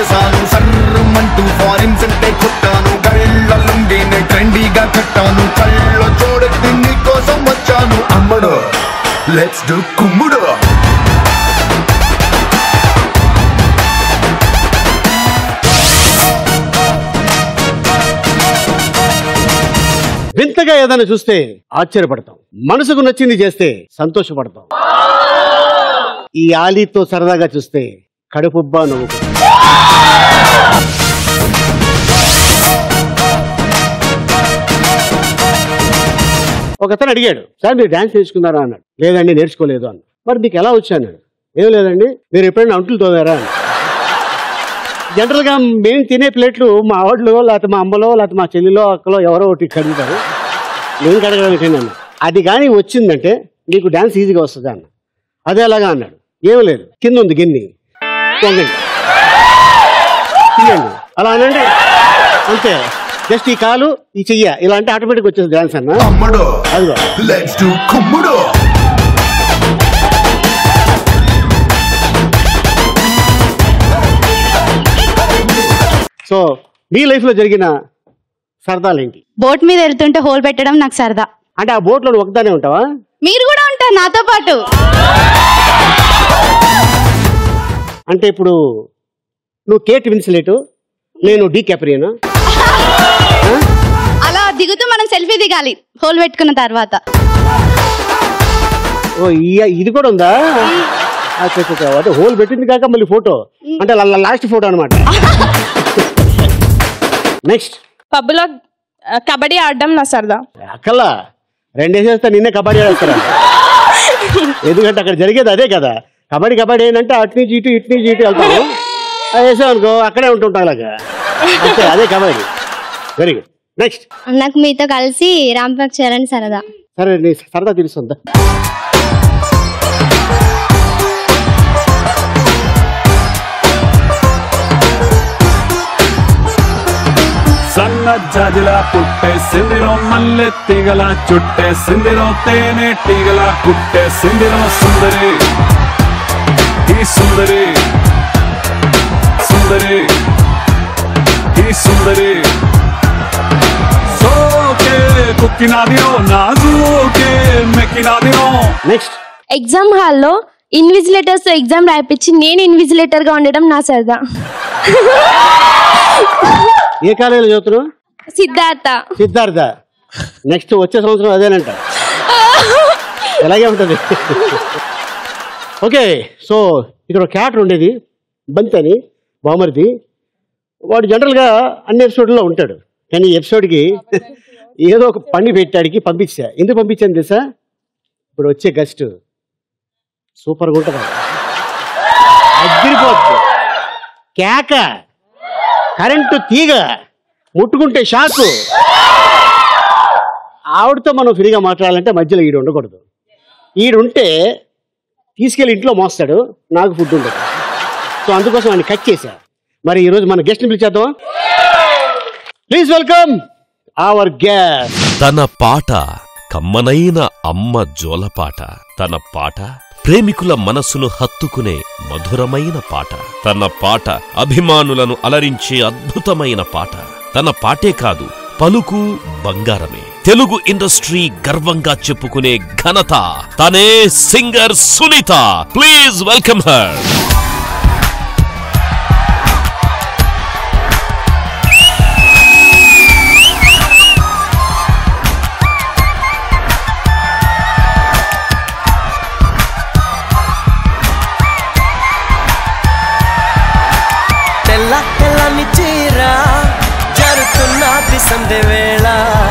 చేశాను సర్రమంటూ ఫారిన్ సెంటే కొట్టాను కళ్ళ లుంగిని ట్రెండీగా కట్టాను కళ్ళ చూడెత్తి నీకోసం వచ్చాను అమ్మడు లెట్స్ డు కుమ్ముడు వింతగా ఏదైనా చూస్తే ఆశ్చర్యపడతాం మనసుకు నచ్చింది చేస్తే సంతోషపడతాం ఈ ఆలీతో సరదాగా చూస్తే కడుపుబ్బా నవ్వుకుంటాం ఒకతను అడిగాడు సార్ మీరు డాన్స్ నేర్చుకున్నారా అన్నాడు లేదండి నేర్చుకోలేదు అన్నాడు మరి మీకు ఎలా వచ్చా అన్నాడు ఏం లేదండి మీరు ఎప్పుడైనా అంటులు తోదారా అన్నాడు జనరల్గా మేము తినే ప్లేట్లు మా ఆవిడలో లేకపోతే మా అమ్మలో లేకపోతే మా చెల్లిలో అక్కలో ఎవరో ఒకటి కడుగుతారు నేను కడగడానికి అన్న అది కానీ వచ్చిందంటే నీకు డ్యాన్స్ ఈజీగా వస్తుంది అన్న అదే అలాగా అన్నాడు ఏం లేదు కింద ఉంది గిన్నె పొంగండి తీయండి అలా అనండి అంతే జస్ట్ ఈ కాలు ఈ చెయ్య ఇలా అంటే ఆటోమేటిక్ వచ్చేది డ్యాన్స్ అన్న అమ్మడు అదిగో లెట్స్ డు కుమ్ముడు సో మీ లైఫ్లో జరిగిన సరదాలేంటి బోట్ మీద వెళ్తుంటే హోల్ పెట్టడం నాకు సరదా అంటే ఆ బోట్లో ఒకదానే ఉంటావా మీరు కూడా ఉంటారు నాతో పాటు అంటే ఇప్పుడు నువ్వు కేట్ విన్స్లేటు నేను డీ కెపరియనా అలా దిగుతూ మనం సెల్ఫీ దిగాలి హోల్ పెట్టుకున్న తర్వాత ఓ ఈ- ఇది కూడా ఉందా అచ్చా, అచ్చా, అచ్చా. అంటే హోల్ పెట్టింది కాక మళ్ళీ ఫోటో అంటే లాస్ట్ ఫోటో అనమాట నెక్స్ట్ పబ్బులో ఆ, కబడ్డీ ఆడడం నా సరదా అక్కల్లా రెండేసేస్తా నిన్నే కబడ్డీ ఆడేస్తారా ఎందుకంటే అక్కడ జరిగేది అదే కదా కబడ్డీ కబడ్డీ ఏంటంటే అటు నుంచి ఇటు ఇటు నుంచి ఇటు వెళ్తాము అది వేసాం అనుకో అక్కడే ఉంటుంటాం అలాగా అంతే అదే కబడ్డీ వెరీ గుడ్ నెక్స్ట్ నాకు మీతో కలిసి రాంపక్ చరణ్ సరదా సరే నీ సరదా తెలుస్తుందా సన్న జాజిలా పుట్టే సిందిరో మల్లె తీగల చుట్టే సిందిరో తేనె తీగల కుట్టే సిందిరో సుందరి ఈ సుందరి సుందరి ఈ సుందరి సోకే కుక్కినాదిరో నాజూకే మెక్కినాదిరో నెక్స్ట్ ఎగ్జామ్ హాల్లో ఇన్విజిలేటర్స్ తో ఎగ్జామ్ రాయిపించి నేను ఇన్విజిలేటర్ గా ఉండడం నా సరదా ఏ కాలేజీలో చదువుతున్నావు సిద్ధార్థ సిద్ధార్థ నెక్స్ట్ వచ్చే సంవత్సరం అదేనంట ఎలాగే ఉంటుంది ఓకే సో ఇక్కడ ఒక క్యాటర్ ఉండేది బంత్ అని బామర్ది వాడు జనరల్గా అన్ని ఎపిసోడ్లో ఉంటాడు కానీ ఈ ఎపిసోడ్కి ఏదో ఒక పని పెట్టాడికి పంపించా ఎందుకు పంపించాను తెలుసా ఇప్పుడు వచ్చే గెస్ట్ సూపర్గా ఉంటుంది అగ్గిరిపోద్ది కేక కరెంటు తీగ ముట్టుకుంటే షాకు ఆవిడతో మనం ఫ్రీగా మాట్లాడాలంటే మధ్యలో ఈడు ఉండకూడదు ఈడుంటే తీసుకెళ్ళి ఇంట్లో మోస్తాడు నాకు ఫుడ్ ఉండదు సో అందుకోసం ఆయన కట్ చేశా మరి ఈరోజు మన గెస్ట్ని పిలిచేద్దాం ప్లీజ్ వెల్కమ్ అవర్ గెస్ట్ తన పాట కమ్మనైన అమ్మ జోలపాట తన పాట ప్రేమికుల మనసును హత్తుకునే మధురమైన పాట తన పాట అభిమానులను అలరించే అద్భుతమైన పాట తన పాటే కాదు పలుకు బంగారమే తెలుగు ఇండస్ట్రీ గర్వంగా చెప్పుకునే ఘనత తనే singer Sunitha please welcome her తెల్ల తెల్లని చీర జరుతున్నది సంధ్య వేళ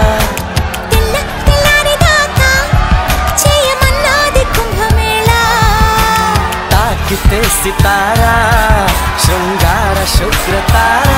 తాకితే సితారా శృంగార శుక్రతారా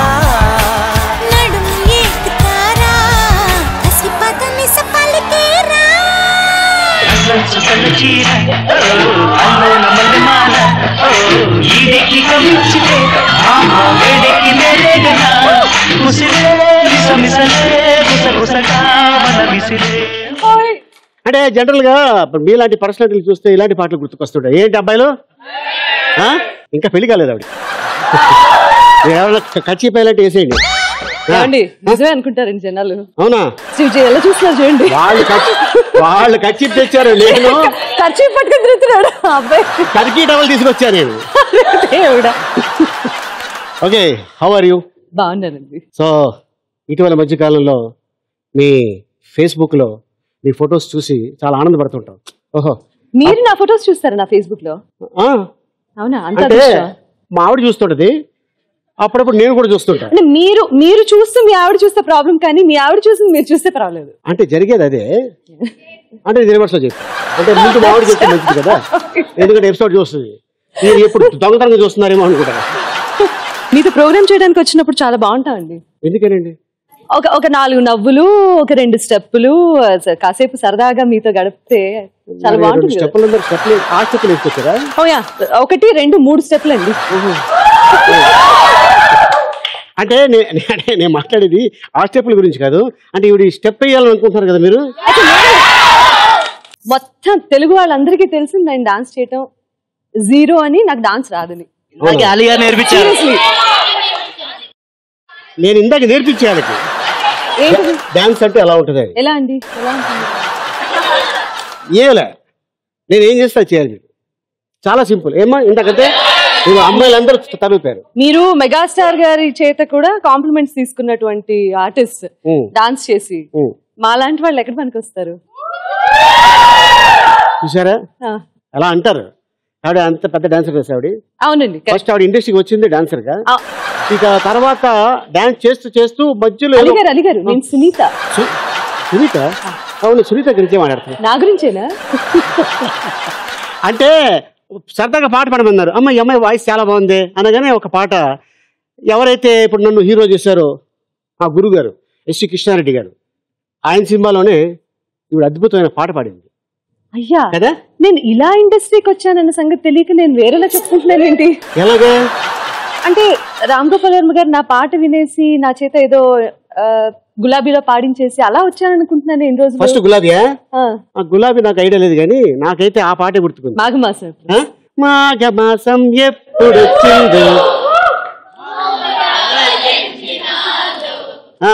అంటే జనరల్గా ఇప్పుడు మీలాంటి పర్సనాలిటీలు చూస్తే ఇలాంటి పాటలు గుర్తుకొస్తుంటాయి ఏంటి అబ్బాయిలు ఆ? ఇంకా పెళ్లి కాలేదు ఆవిడ ఎవరైనా కచ్చి పైలట్ వేసేయండి ఆ, ఏమండి నిజమే అనుకుంటారండి జనాలు అవునా శివజీ ఎలా చూస్తున్నారు చూడండి వాళ్ళు కచ్చి వాళ్ళు కచ్చి తెచ్చారు నేను ఖర్చు పట్టుకుని తిరుగుతున్నాడు ఆ అబ్బాయి టర్కీ టవల్ తీసుకొచ్చా నేను దేవుడా ఓకే హౌ ఆర్ యూ బాగున్నానండి సో ఇటీవల మధ్య కాలంలో మీ ఫేస్బుక్లో మీ ఫొటోస్ చూసి చాలా ఆనందపడుతుంటాం ఓహో మీరు నా ఫొటోస్ చూస్తారా నా ఫేస్బుక్ లో ఆ, అవునా అంత అంటే అదృష్టమా? మా ఆవిడ చూస్తుంటది అప్పుడప్పుడు నేను కూడా చూస్తుంటా అంటే మీరు మీరు చూస్తూ మీ ఆవిడ చూస్తే ప్రాబ్లం కానీ మీ ఆవిడ చూసి మీరు చూస్తే పర్వాలేదు అంటే జరిగేది అదే అంటే నేను రివర్స్లో చెప్పి అంటే ముందు మా ఆవిడ చెప్తే మంచిది కదా ఎందుకంటే ఎపిసోడ్ చూస్తుంది మీరు ఎప్పుడు దొంగతనంగా చూస్తున్నారేమో అనుకుంటారు మీతో ప్రోగ్రామ్ చేయడానికి వచ్చినప్పుడు చాలా బాగుంటామండి ఎందుకనండి ఒక ఒక నాలుగు నవ్వులు ఒక రెండు స్టెప్పులు స- కాసేపు సరదాగా మీతో గడిపితే చాలా బాగుంటుంది కదా. స్టెప్పులు అందరూ స్టెప్పులు ఆ స్టెప్పులు వేసుకొచ్చారా ఓ యా ఒకటి రెండు మూడు స్టెప్లు అండి అంటే నే- నే- అంటే నేను మాట్లాడేది ఆ స్టెప్పుల గురించి కాదు అంటే ఇవి స్టెప్ వేయాలని అనుకుంటున్నారు కదా మీరు మొత్తం తెలుగు వాళ్ళందరికీ తెలిసింది నేను డాన్స్ చేయటం జీరో అని నాకు డాన్స్ రాదని Seriously. నేను ఇందాక నేర్పించే వాళ్ళకి ఏంటిది డాన్స్ అంటే ఎలా ఉంటుంది అని ఎలా అండి ఎలా ఉంటుంది ఏలే నేను ఏం చేస్తా చేయాలి మీరు చాలా సింపుల్ ఏమ్మా ఇంతకంటే మీరు అమ్మాయిలందరూ తరుగుతారు మీరు మెగాస్టార్ గారి చేత కూడా కాంప్లిమెంట్స్ తీసుకున్నటువంటి ఆర్టిస్ట్ ఉం. డాన్స్ చేసి ఉం. మాలాంటి వాళ్ళు ఎక్కడ పనికి వస్తారు చూసారా ఆ, అలా అంటారు ఆవిడ అంత పెద్ద డాన్సర్ వేసి ఆవిడ అవునండి correct. ఫస్ట్ ఆవిడ ఇండస్ట్రీకి వచ్చింది డాన్సర్ గా ఆ, ఇక తర్వాత డాన్స్ చేస్తూ చేస్తూ మధ్యలో ఏదో- అలిగారు అలిగారు నేను సునీత సు- సునీత అవును సునీత గురించి మాట్లాడుతున్నా నా గురించేనా అంటే సరదాగా పాట పాడమన్నారు అమ్మ ఈ అమ్మాయి వాయిస్ చాలా బాగుంది అనగానే ఒక పాట ఎవరైతే ఇప్పుడు నన్ను హీరో చేశారో మా గురువు గారు ఎస్వి కృష్ణారెడ్డి గారు ఆయన సినిమాలోనే ఈవిడ అద్భుతమైన పాట పాడింది అయ్యా కదా నేను ఇలా ఇండస్ట్రీకి వచ్చానన్న సంగతి తెలియక నేను వేరేలా చెప్పుకుంటున్నానేంటి ఎలాగే అంటే రామ్ గోపాల్ వర్మ గారు నా పాట వినేసి నా చేత ఏదో ఆ, గులాబీలో పాడించేసి అలా వచ్చాననుకుంటున్నాను ఎన్ని ఫస్ట్ రోజులు గులాబీయా ఆ, ఆ గులాబీ నాకు ఐడియా లేదు కానీ నాకైతే ఆ పాటే గుర్తుకుంది మాఘమాసం ఆ? మాఘమాసం ఎప్పుడు వచ్చిందో ఆ.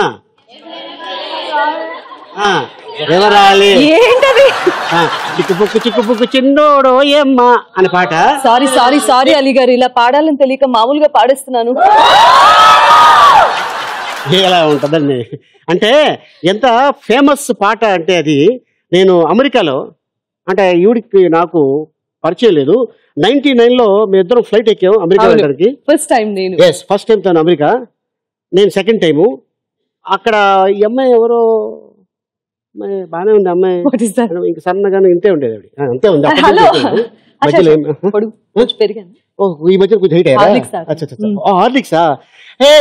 ఆ, ఎవరాలి ఏంటది ఆ, చిక్కుపుక్కు చిక్కుపుక్కు చిన్నోడో ఏమ్మా అనే పాట సారీ సారీ సారీ అలీ గారు ఇలా పాడాలని తెలియక మామూలుగా పాడేస్తున్నాను ఎలా ఉంటుందండి అంటే ఎంత ఫేమస్ పాట అంటే అది నేను అమెరికాలో అంటే ఈవిడికి నాకు పరిచయం లేదు నైన్టీ నైన్లో మేము ఇద్దరం ఫ్లైట్ ఎక్కాం అమెరికా అవును. వెళ్ళడానికి ఫస్ట్ టైం నేను ఎస్ ఫస్ట్ టైం తను అమెరికా నేను సెకండ్ టైము అక్కడ ఈ అమ్మాయి ఎవరో అమ్మాయి బాగానే ఉంది అమ్మాయి What is that? ఇంక సన్నగానే ఇంతే ఉండేది ఆవిడ ఆ, అంతే ఉంది అప్పటి హలో నుంచి తెలియదు. మధ్యలో ఏం- పొడుగు కొంచెం పెరిగాను ఓ ఈ మధ్య కొంచెం హైట్ అయ్యారా Horlicks తాగుతాను. అచ్చా అచ్చా ఓ హార్లిక్సా a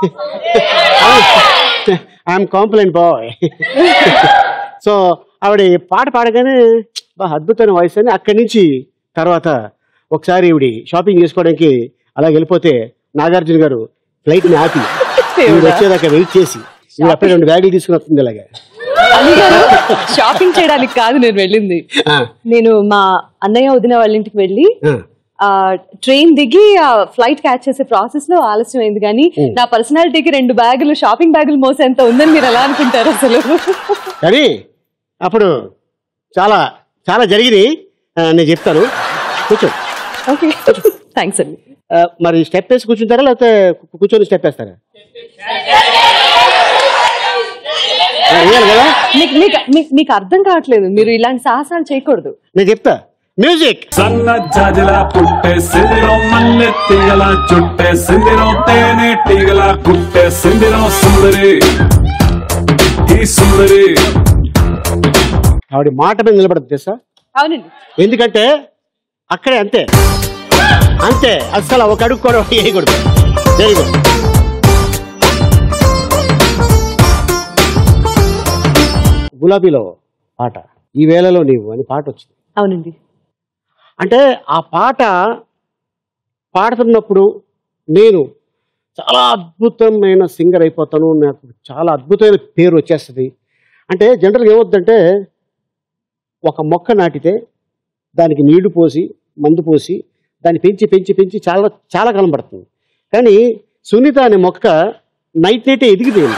I'm Complan boy so ఆవిడ ఈ పాట పాడగానే బా అద్భుతమైన వాయిస్ అని అక్కడి నుంచి తర్వాత ఒకసారి ఈవిడ షాపింగ్ చేసుకోవడానికి అలా వెళ్ళిపోతే నాగార్జున గారు ఫ్లైట్ ని ఆపి ఈవిడ వచ్చేదాకా వెయిట్ చేసి ఈవిడ అప్పుడే రెండు బ్యాగులు తీసుకుని వస్తుంది ఇలాగా అలీ గారు షాపింగ్ చేయడానికి కాదు నేను వెళ్ళింది ఆ, నేను మా అన్నయ్య వదిన వాళ్ళ ఇంటికి వెళ్ళి ఆ. ఆ ట్రైన్ దిగి ఆ ఫ్లైట్ క్యాచ్ చేసే ప్రాసెస్ లో ఆలస్యం అయింది కానీ నా పర్సనాలిటీకి రెండు బ్యాగులు షాపింగ్ బ్యాగులు మోసేంత ఉందని మీరు ఎలా అనుకుంటారు అసలు కానీ అప్పుడు చాలా చాలా జరిగింది ఆ, నేను చెప్తాను కూర్చో ఓకే థ్యాంక్స్ అండి ఆ, మరి స్టెప్ వేసి కూర్చుంటారా లేకపోతే కు- కూర్చొని స్టెప్ వేస్తారా ఆ, వేయాలి కదా మీకు మీకు మీకు- మీకు అర్థం కావట్లేదు మీరు ఇలాంటి సాహసాలు చేయకూడదు నేను చెప్తా మ్యూజిక్ సన్న జాజిలా పుట్టే సిందిలో మల్లె తీగల చుట్టే సిందిలో తేనె టీగల కుట్టే సిందిలో సుందరి ఈ సుందరి ఆవిడ మాట మీద నిలబడదు తెలుసా అవునండి ఎందుకంటే అక్కడే అంతే అంతే అస్సలు ఒక అడుగు కూడా వేయకూడదు వెరీ గుడ్ గులాబీలో పాట ఈ వేళలో నీవు అని పాట వచ్చింది అవునండి అంటే ఆ పాట పాడుతున్నప్పుడు నేను చాలా అద్భుతమైన సింగర్ అయిపోతాను నాకు చాలా అద్భుతమైన పేరు వచ్చేస్తుంది అంటే జనరల్గా ఏమవుద్దంటే ఒక మొక్క నాటితే దానికి నీళ్లు పోసి మందు పోసి దాన్ని పెంచి పెంచి పెంచి చాలా చాలా కాలం పడుతుంది కానీ సునీత అనే మొక్క నైట్ నైటే ఎదిగిపోయింది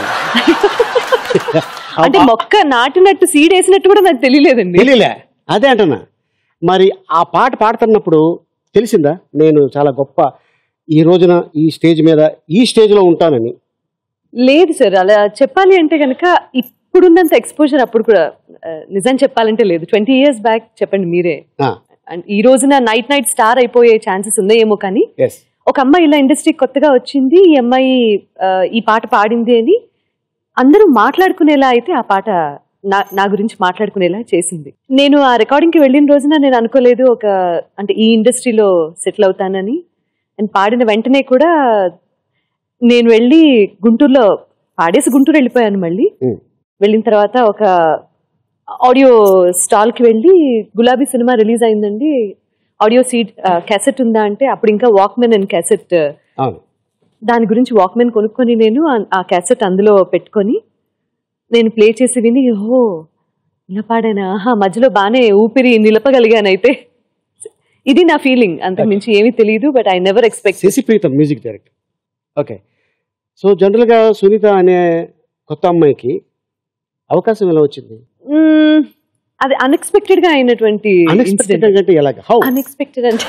అంటే మొక్క నాటినట్టు సీడ్ వేసినట్టు కూడా నాకు తెలియలేదండి తెలియలే అదే అంటున్నా మరి ఆ పాట పాడుతున్నప్పుడు తెలిసిందా నేను చాలా గొప్ప ఈ రోజున ఈ స్టేజ్ మీద ఈ స్టేజ్లో ఉంటానని లేదు సార్ అలా చెప్పాలి అంటే కనుక ఇప్పుడున్నంత ఎక్స్పోజర్ అప్పుడు కూడా ఆ, నిజం చెప్పాలంటే లేదు ట్వంటీ ఇయర్స్ బ్యాక్ చెప్పండి మీరే అండ్ ఈ రోజున నైట్ నైట్ స్టార్ అయిపోయే ఛాన్సెస్ ఉన్నాయేమో కానీ ఎస్ ఒక అమ్మాయి ఇలా ఇండస్ట్రీకి కొత్తగా వచ్చింది ఈ అమ్మాయి ఆ, ఈ పాట పాడింది అని అందరూ మాట్లాడుకునేలా అయితే ఆ పాట నా నా గురించి మాట్లాడుకునేలా చేసింది నేను ఆ రికార్డింగ్కి వెళ్ళిన రోజున నేను అనుకోలేదు ఒక అంటే ఈ ఇండస్ట్రీలో సెటిల్ అవుతానని అండ్ పాడిన వెంటనే కూడా నేను వెళ్ళి గుంటూరులో పాడేసి గుంటూరు వెళ్ళిపోయాను మళ్ళీ వెళ్ళిన తర్వాత ఒక ఆడియో స్టాల్కి వెళ్ళి గులాబీ సినిమా రిలీజ్ అయిందండి ఆడియో సీట్ క్యాసెట్ ఉందా అంటే అప్పుడు ఇంకా వాక్మెన్ అండ్ క్యాసెట్ అవును దాని గురించి వాక్మెన్ కొనుక్కొని నేను ఆ- ఆ క్యాసెట్ అందులో పెట్టుకొని నేను ప్లే చేసి విని ఓహో ఇలా పాడానా ఆహా మధ్యలో బాగానే ఊపిరి నిలపగలిగానైతే ఇది నా ఫీలింగ్ అంతకు మించి ఏమీ తెలియదు but I never expect Shashi Preetam music director okay so జనరల్గా సునీత అనే కొత్త అమ్మాయికి అవకాశం ఎలా వచ్చింది అది అన్ఎక్స్పెక్టెడ్ గా అయినటువంటి అన్ఎక్స్పెక్టెడ్ అంటే ఎలాగ హౌ అన్ఎక్స్పెక్టెడ్ అంటే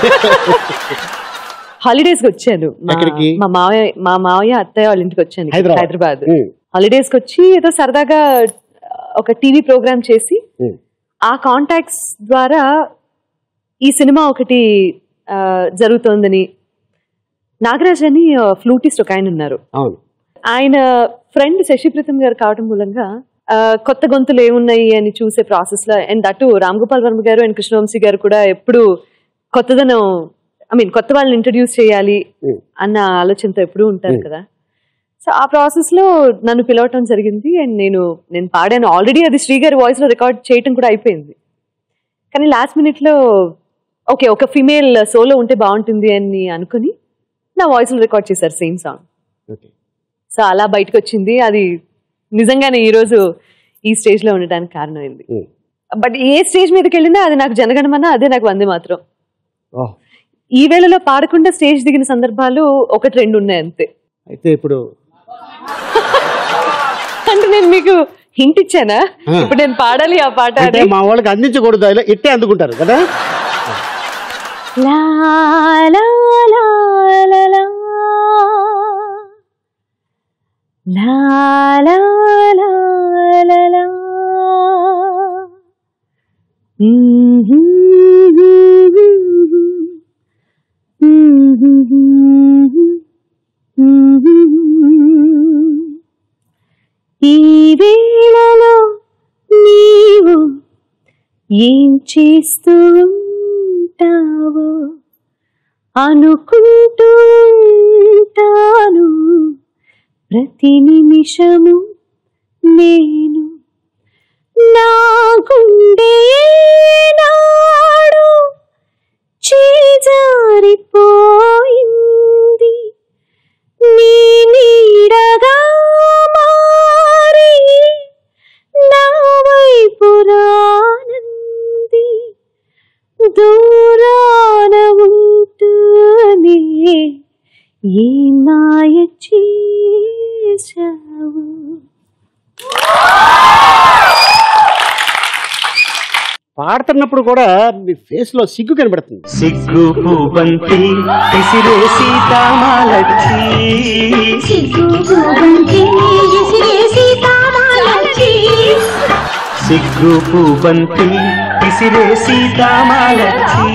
హాలిడేస్ కి వచ్చాను మా- ఎక్కడికి? మా మావయ్య మా మావయ్య అత్తయ్య వాళ్ళ ఇంటికి వచ్చాను ఇక్కడ హైదరాబాద్. హైదరాబాద్ ఉమ్. హాలిడేస్ కి వచ్చి ఏదో సరదాగా ఒక టీవీ ప్రోగ్రామ్ చేసి ఉమ్. ఆ కాంటాక్ట్స్ ద్వారా ఈ సినిమా ఒకటి ఆ, జరుగుతోందని నాగరాజ్ అని ఫ్లూటిస్ట్ ఒక ఆయన ఉన్నారు అవును ఆయన ఫ్రెండ్ శశిప్రీతం గారు కావడం మూలంగా ఆ, కొత్త గొంతులు ఏమున్నాయి అని చూసే ప్రాసెస్ లో అండ్ అటు రామ్ గోపాల్ వర్మ గారు అండ్ కృష్ణవంశీ గారు కూడా ఎప్పుడు కొత్తదనం ఐ మీన్ కొత్త వాళ్ళని ఇంట్రడ్యూస్ చేయాలి అన్న ఆలోచనతో ఎప్పుడూ ఉంటారు కదా సో ఆ ప్రాసెస్ లో నన్ను పిలవటం జరిగింది అండ్ నేను నేను పాడాను ఆల్రెడీ అది శ్రీ గారి వాయిస్ లో రికార్డ్ చేయటం కూడా అయిపోయింది కానీ లాస్ట్ మినిట్ లో ఓకే ఒక ఫిమేల్ సోలో ఉంటే బాగుంటుంది అని అనుకుని నా వాయిస్ లో రికార్డ్ చేశారు సేమ్ సాంగ్ ఓకే సో అలా బయటకు వచ్చింది అది నిజంగానే ఈ రోజు ఈ స్టేజ్ లో ఉండడానికి కారణమైంది బట్ ఏ స్టేజ్ మీదకి వెళ్ళినా అది నాకు జనగణమన అదే నాకు వందే మాత్రం ఓహ్ ఈ వేళలో పాడకుండా స్టేజ్ దిగిన సందర్భాలు ఒకటి రెండు ఉన్నాయి అంతే అయితే ఇప్పుడు అంటే నేను మీకు హింట్ ఇచ్చానా ఆ. ఇప్పుడు నేను పాడాలి ఆ పాట అంటే అని మా వాళ్ళకి అందించకూడదు ఇలా ఇట్టే అందుకుంటారు కదా లా లా లా లా లా. లా లా లా లా లా. ఈ వేళలో నీవు ఏం చేస్తూ ఉంటావో అనుకుంటూ ఉంటాను ప్రతి నిమిషము నేను నా గుండె నాడు చేజారిపోయింది నీ నీడగా మారి నా వైపు రానంది దూరాన ఉంటూనే ఏ మాయ చేశావు పాడుతున్నప్పుడు కూడా మీ ఫేస్ లో సిగ్గు కనబడుతుంది సిగ్గు పూబంతి విసిరే సీతామాలచ్చి సిగ్గు పూబంతి విసిరే సీతామాలచ్చి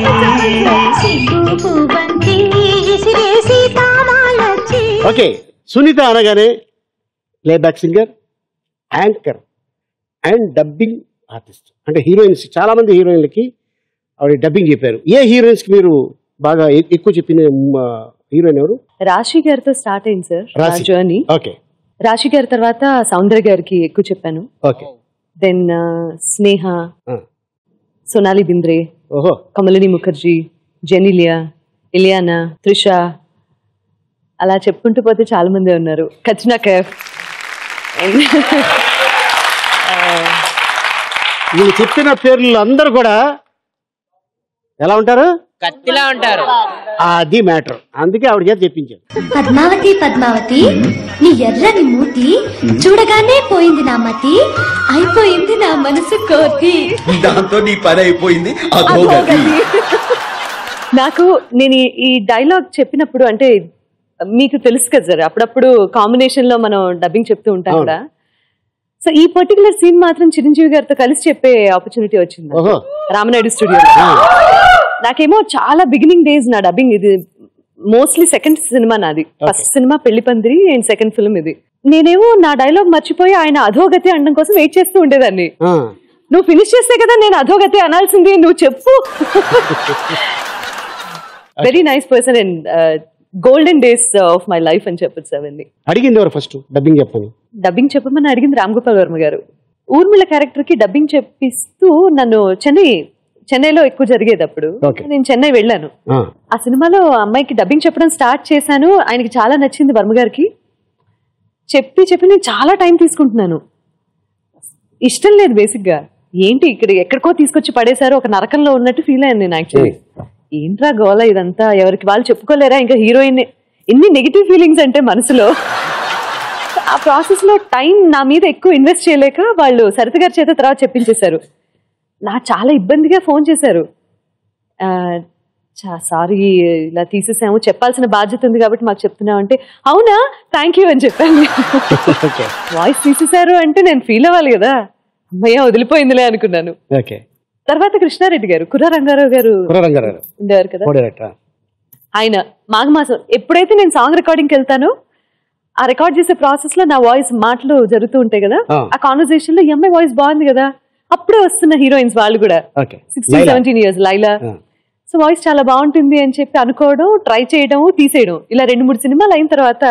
ఓకే సునీత అనగానే playback singer anchor and dubbing artist అంటే హీరోయిన్స్ చాలా మంది హీరోయిన్లకి ఆవిడ డబ్బింగ్ చెప్పారు ఏ హీరోయిన్స్ కి మీరు బాగా ఎ- ఎక్కువ చెప్పిన హీరోయిన్ ఎవరు రాశి గారితో స్టార్ట్ అయింది సార్ రాశి. జర్నీ ఓకే రాశి గారి తర్వాత సౌందర్య గారికి ఎక్కువ చెప్పాను ఓకే దెన్ స్నేహ ఆ. సోనాలి బింద్రే ఓహో కమలిని ముఖర్జీ జెనిలియా ఇలియానా త్రిష అలా చెప్పుకుంటూ పోతే చాలా మంది ఉన్నారు కచ్నా కైఫ్ వీళ్ళు చెప్పిన పేర్లు అందరూ కూడా ఎలా ఉంటారు కత్తిలా ఉంటారు అది మ్యాటర్ అందుకే ఆవిడ చేత చెప్పించాను పద్మావతి పద్మావతి నీ ఎర్రని మూతి చూడగానే పోయింది నా మతి అయిపోయింది నా మనసు కోతి దాంతో నీ పని అయిపోయింది అధోగతి నాకు నేను ఈ- ఈ డైలాగ్ చెప్పినప్పుడు అంటే మీకు తెలుసు కదా సార్ అప్పుడప్పుడు కాంబినేషన్ లో మనం డబ్బింగ్ చెప్తూ ఉంటాం అవును. కదా సో ఈ పర్టికులర్ సీన్ మాత్రం చిరంజీవి గారితో కలిసి చెప్పే ఆపర్చునిటీ వచ్చింది ఓహో రామనాయుడు స్టూడియో నాకేమో చాలా బిగినింగ్ డేస్ నా డబ్బింగ్ ఇది మోస్ట్లీ సెకండ్ సినిమా నాది first cinema Pelli Pandiri and second film ఇది నేనేమో నా డైలాగ్ మర్చిపోయి ఆయన అధోగతి అనడం కోసం వెయిట్ చేస్తూ ఉండేదాన్ని ఆ, నువ్వు ఫినిష్ చేస్తే కదా నేను అధోగతి అనాల్సింది నువ్వు చెప్పు very nice person and golden days of my life అని చెప్పచ్చు అవన్నీ అడిగింది ఎవరు ఫస్ట్ డబ్బింగ్ చెప్పాను డబ్బింగ్ చెప్పమని అడిగింది రామ్ గోపాల్ వర్మ గారు ఊర్మిళ క్యారెక్టర్ కి డబ్బింగ్ చెప్పిస్తూ నన్ను చెన్నై చెన్నైలో ఎక్కువ జరిగేది అప్పుడు Okay. నేను చెన్నై వెళ్ళాను ఆ, ఆ సినిమాలో అమ్మాయికి డబ్బింగ్ చెప్పడం స్టార్ట్ చేశాను ఆయనకి చాలా నచ్చింది వర్మ గారికి చెప్పి చెప్పి నేను చాలా టైం తీసుకుంటున్నాను ఇష్టం లేదు బేసిక్ గా ఏంటి ఇక్కడ ఎక్కడికో తీసుకొచ్చి పడేశారు ఒక నరకంలో ఉన్నట్టు ఫీల్ అయ్యాను నేను యాక్చువల్లీ ఏంట్రా గోల ఇదంతా ఎవరికి వాళ్ళు చెప్పుకోలేరా ఇంకా హీరోయిన్ ఎన్ని నెగిటివ్ ఫీలింగ్స్ అంటే మనసులో ఆ ప్రాసెస్ లో టైం నా మీద ఎక్కువ ఇన్వెస్ట్ చేయలేక వాళ్ళు సరిత గారి చేత తర్వాత చెప్పించేశారు నా చాలా ఇబ్బందిగా ఫోన్ చేశారు సారీ ఇలా తీసేసాము చెప్పాల్సిన బాధ్యత ఉంది కాబట్టి మాకు చెప్తున్నావు అంటే అవునా థ్యాంక్ యూ అని చెప్పాను ఓకే వాయిస్ తీసేశారు అంటే నేను ఫీల్ అవ్వాలి కదా అమ్మయ్య వదిలిపోయిందిలే అనుకున్నాను ఓకే తర్వాత కృష్ణారెడ్డి గారు కుర్ర రంగారావు గారు కుర్రరంగారావు ఉండేవారు కదా కో డైరెక్టర్ ఆయన మాఘమాసం ఎప్పుడైతే నేను సాంగ్ రికార్డింగ్కి వెళ్తానో ఆ రికార్డ్ చేసే ప్రాసెస్ లో నా వాయిస్ మాటలు జరుగుతూ ఉంటాయి కదా ఆ. ఆ కాన్వర్సేషన్ లో ఈ అమ్మాయి వాయిస్ బాగుంది కదా అప్పుడే వస్తున్న హీరోయిన్స్ వాళ్ళు కూడా okay sixteen seventeen years Laila ఆ. సో వాయిస్ చాలా బాగుంటుంది అని చెప్పి అనుకోవడం ట్రై చేయడం తీసేయడం ఇలా రెండు మూడు సినిమాలు అయిన తర్వాత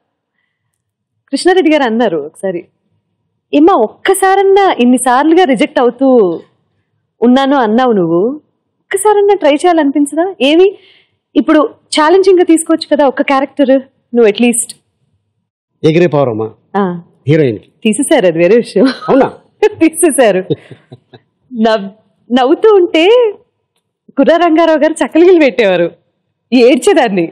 కృష్ణారెడ్డి గారు అన్నారు ఒకసారి ఏమా ఒక్కసారన్నా ఇన్నిసార్లుగా రిజెక్ట్ అవుతూ ఉన్నాను అన్నావు నువ్వు ఒక్కసారన్నా ట్రై చేయాలనిపించదా ఏమి ఇప్పుడు ఛాలెంజింగ్ గా తీసుకోవచ్చు కదా ఒక్క క్యారెక్టర్ నువ్వు అట్లీస్ట్ ఎగిరే పవరమ్మా హీరోయిన్ కి తీసేశారు అది వేరే విషయం అవునా తీసేశారు నవ్ నవ్వుతూ ఉంటే కుర్ర రంగారావు గారు చక్కలిగిలు పెట్టేవారు ఏడ్చేదాన్ని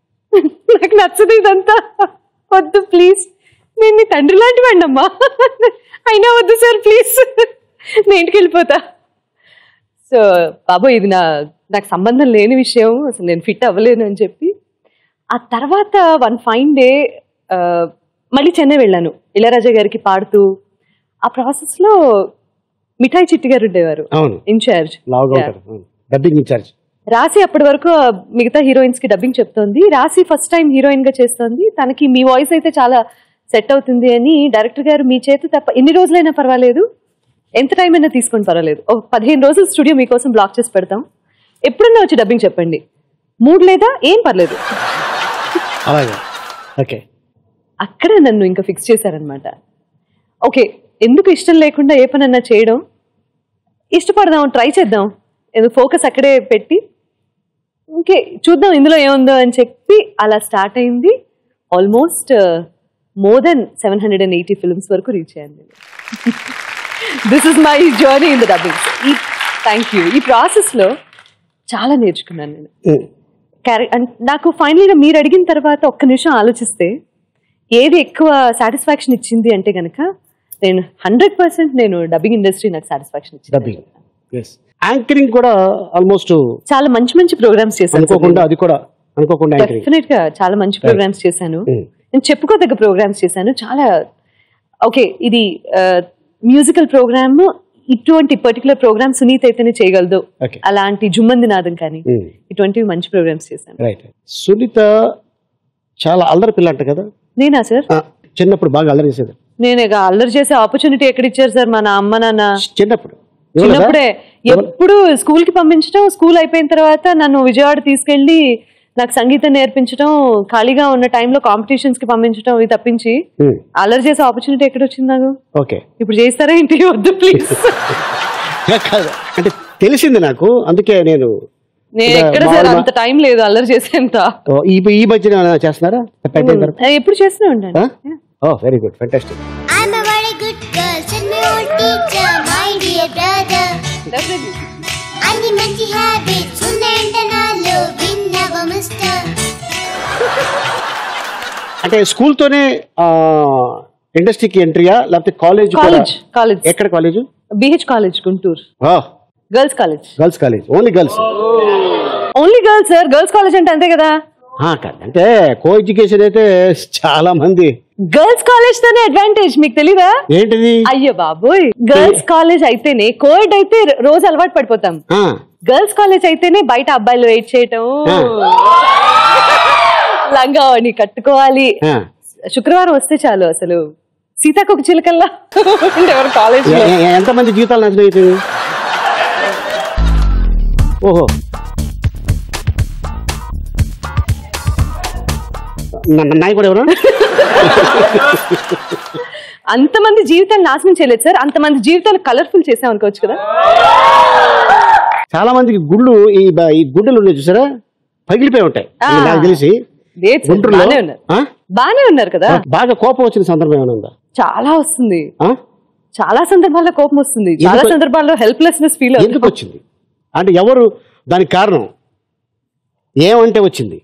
నాకు నచ్చదు ఇదంతా వద్దు ప్లీజ్ నేను నీ తండ్రి లాంటి వాడినమ్మా అయినా వద్దు సార్ ప్లీజ్ నేను ఇంటికి వెళ్ళిపోతా సో బాబు ఇది నా నాకు సంబంధం లేని విషయం అసలు నేను ఫిట్ అవ్వలేను అని చెప్పి ఆ తర్వాత వన్ ఫైన్ డే మళ్ళీ చెన్నై వెళ్ళాను ఇళయరాజా గారికి పాడుతూ ఆ ప్రాసెస్ లో మిఠాయి చిట్టి గారు ఉండేవారు అవును ఇన్ఛార్జ్ లావుగా ఉంటారు డబ్బింగ్ ఇన్ఛార్జ్ రాసి అప్పటి వరకు మిగతా హీరోయిన్స్ కి డబ్బింగ్ చెప్తోంది రాసి ఫస్ట్ టైం హీరోయిన్ గా చేస్తోంది తనకి మీ వాయిస్ అయితే చాలా సెట్ అవుతుంది అని డైరెక్టర్ గారు మీ చేతి తప్ప ఎన్ని రోజులైనా పర్వాలేదు ఎంత టైం అయినా తీసుకొని పర్వాలేదు ఒక పదిహేను రోజులు స్టూడియో మీకోసం బ్లాక్ చేసి పెడతాం ఎప్పుడన్నా వచ్చి డబ్బింగ్ చెప్పండి మూడు లేదా ఏం పర్లేదు అలాగే ఓకే అక్కడ నన్ను ఇంకా ఫిక్స్ చేశారనమాట ఓకే ఎందుకు ఇష్టం లేకుండా ఏ పనన్నా చేయడం ఇష్టపడదాం ట్రై చేద్దాం ఎందుకు ఫోకస్ అక్కడే పెట్టి ఓకే చూద్దాం ఇందులో ఏముందో అని చెప్పి అలా స్టార్ట్ అయింది almost more then seven hundred and eighty films వరకు రీచ్ అయ్యాను this is my journey in the dubbing ఈ థ్యాంక్ యూ ఈ ప్రాసెస్లో చాలా నేర్చుకున్నాను నేను క్యారె అన్- నాకు ఫైనల్గా మీరు అడిగిన తర్వాత ఒక్క నిమిషం ఆలోచిస్తే ఏది ఎక్కువ సాటిస్ఫాక్షన్ ఇచ్చింది అంటే గనక నేను హండ్రెడ్ పర్సెంట్ నేను డబ్బింగ్ ఇండస్ట్రీ నాకు సాటిస్ఫాక్షన్ ఇచ్చింది డబ్బింగ్ ఎస్ యాంకరింగ్ కూడా ఆల్మోస్ట్ చాలా మంచి మంచి ప్రోగ్రామ్స్ చేశాను అనుకోకుండా అది కూడా అనుకోకుండా యాంకరింగ్ డెఫినెట్ గా చాలా మంచి ప్రోగ్రామ్స్ చేశాను Mm. నేను చెప్పుకోదగ్గ ప్రోగ్రామ్స్ చేశాను చాలా ఓకే ఇది మ్యూజికల్ ప్రోగ్రామ్ ఇటువంటి పర్టికులర్ ప్రోగ్రామ్ సునీత అయితేనే చేయగలదు Okay. అలాంటి జుమ్మంది నాదం కానీ ఇటువంటివి మంచి ప్రోగ్రామ్స్ చేశాను రైట్ సునీత చాలా అల్లరి పిల్ల అంట కదా నేనా సార్ ఆ, చిన్నప్పుడు బాగా అల్లరి చేసేది నేను ఇక అల్లరి చేసే ఆపర్చునిటీ ఎక్కడ ఇచ్చారు సార్ మా నా అమ్మ నాన్న చిన్నప్పుడు ఇవ్వలేదా? చిన్నప్పుడే ఎప్పుడు స్కూల్ కి పంపించడం స్కూల్ అయిపోయిన తర్వాత నన్ను విజయవాడ తీసుకెళ్లి నాకు సంగీతం నేర్పించడం ఖాళీగా ఉన్న టైంలో కాంపిటీషన్స్ కి పంపించడం ఇవి తప్పించి Hmm. అల్లరి చేసే ఆపర్చునిటీ ఎక్కడ వచ్చింది నాకు ఓకే ఇప్పుడు చేస్తారా ఏంటి వద్దు ప్లీజ్ కాదు. అంటే తెలిసింది నాకు అందుకే నేను నేను ఇంకా ఎక్కడ సార్ మామూలుగా- అంత టైం లేదు అల్లరి చేసేంత ఓ, ఈ ఈ మధ్యన ఏమైనా చేస్తున్నారా పెద్ద అయిన తర్వాత? ఎప్పుడు చేస్తూనే ఉంటాను ఆ? Oh very good fantastic I'm a very good girl, said my old teacher, my dear brother. అన్ని మంచి హ్యాబిట్స్ ఉన్నాయంట నాలో అంటే స్కూల్తోనే ఇండస్ట్రీకి ఎంట్రీయా లేకపోతే కాలేజ్ కాలేజ్ కాలేజ్ ఎక్కడ college BH college Guntur girls college girls college only girls only girls sir girls college అంటే అంతే కదా అంటే కో ఎడ్యుకేషన్ అయితే చాలా మంది గర్ల్స్ కాలేజ్ తోనే అడ్వాంటేజ్ మీకు తెలీదా ఏంటిది అయ్యో బాబోయ్ గర్ల్స్ కాలేజ్ అయితేనే కోవిడ్ అయితే రోజు అలవాటు పడిపోతాం ఆ, గర్ల్స్ కాలేజ్ అయితేనే బయట అబ్బాయిలు వెయిట్ చేయటం ఆ. లంగావని కట్టుకోవాలి ఆ. శుక్రవారం వస్తే చాలు అసలు సీతాకొక చిలకల్లా ఎవరు కాలేజ్ ఎ- ఎ- ఎంతమంది జీవితాలు నాశనం అవుతుంది ఓహో న- నాయి కూడా ఎవరు అంతమంది జీవితాలు నాశనం చేయలేదు సార్ అంతమంది జీవితాలు కలర్ఫుల్ చేసాం అనుకోవచ్చు కదా చాలా మందికి గుళ్ళు ఈ బ- ఈ గుడ్డలు ఉన్నాయి చూసారా పగిలిపోయి ఉంటాయి ఆ. నాకు తెలిసి లేదు సార్, గుంటూరులో బానే ఉన్నారు ఆ? బానే ఉన్నారు కదా బాగా కోపం వచ్చిన సందర్భం ఏమైనా ఉందా చాలా వస్తుంది ఆ? చాలా సందర్భాల్లో కోపం వస్తుంది చాలా ఎందుకు- సందర్భాల్లో హెల్ప్లెస్నెస్ ఫీల్ ఎందుకు వచ్చింది అంటే ఎవరు దానికి కారణం ఏమంటే వచ్చింది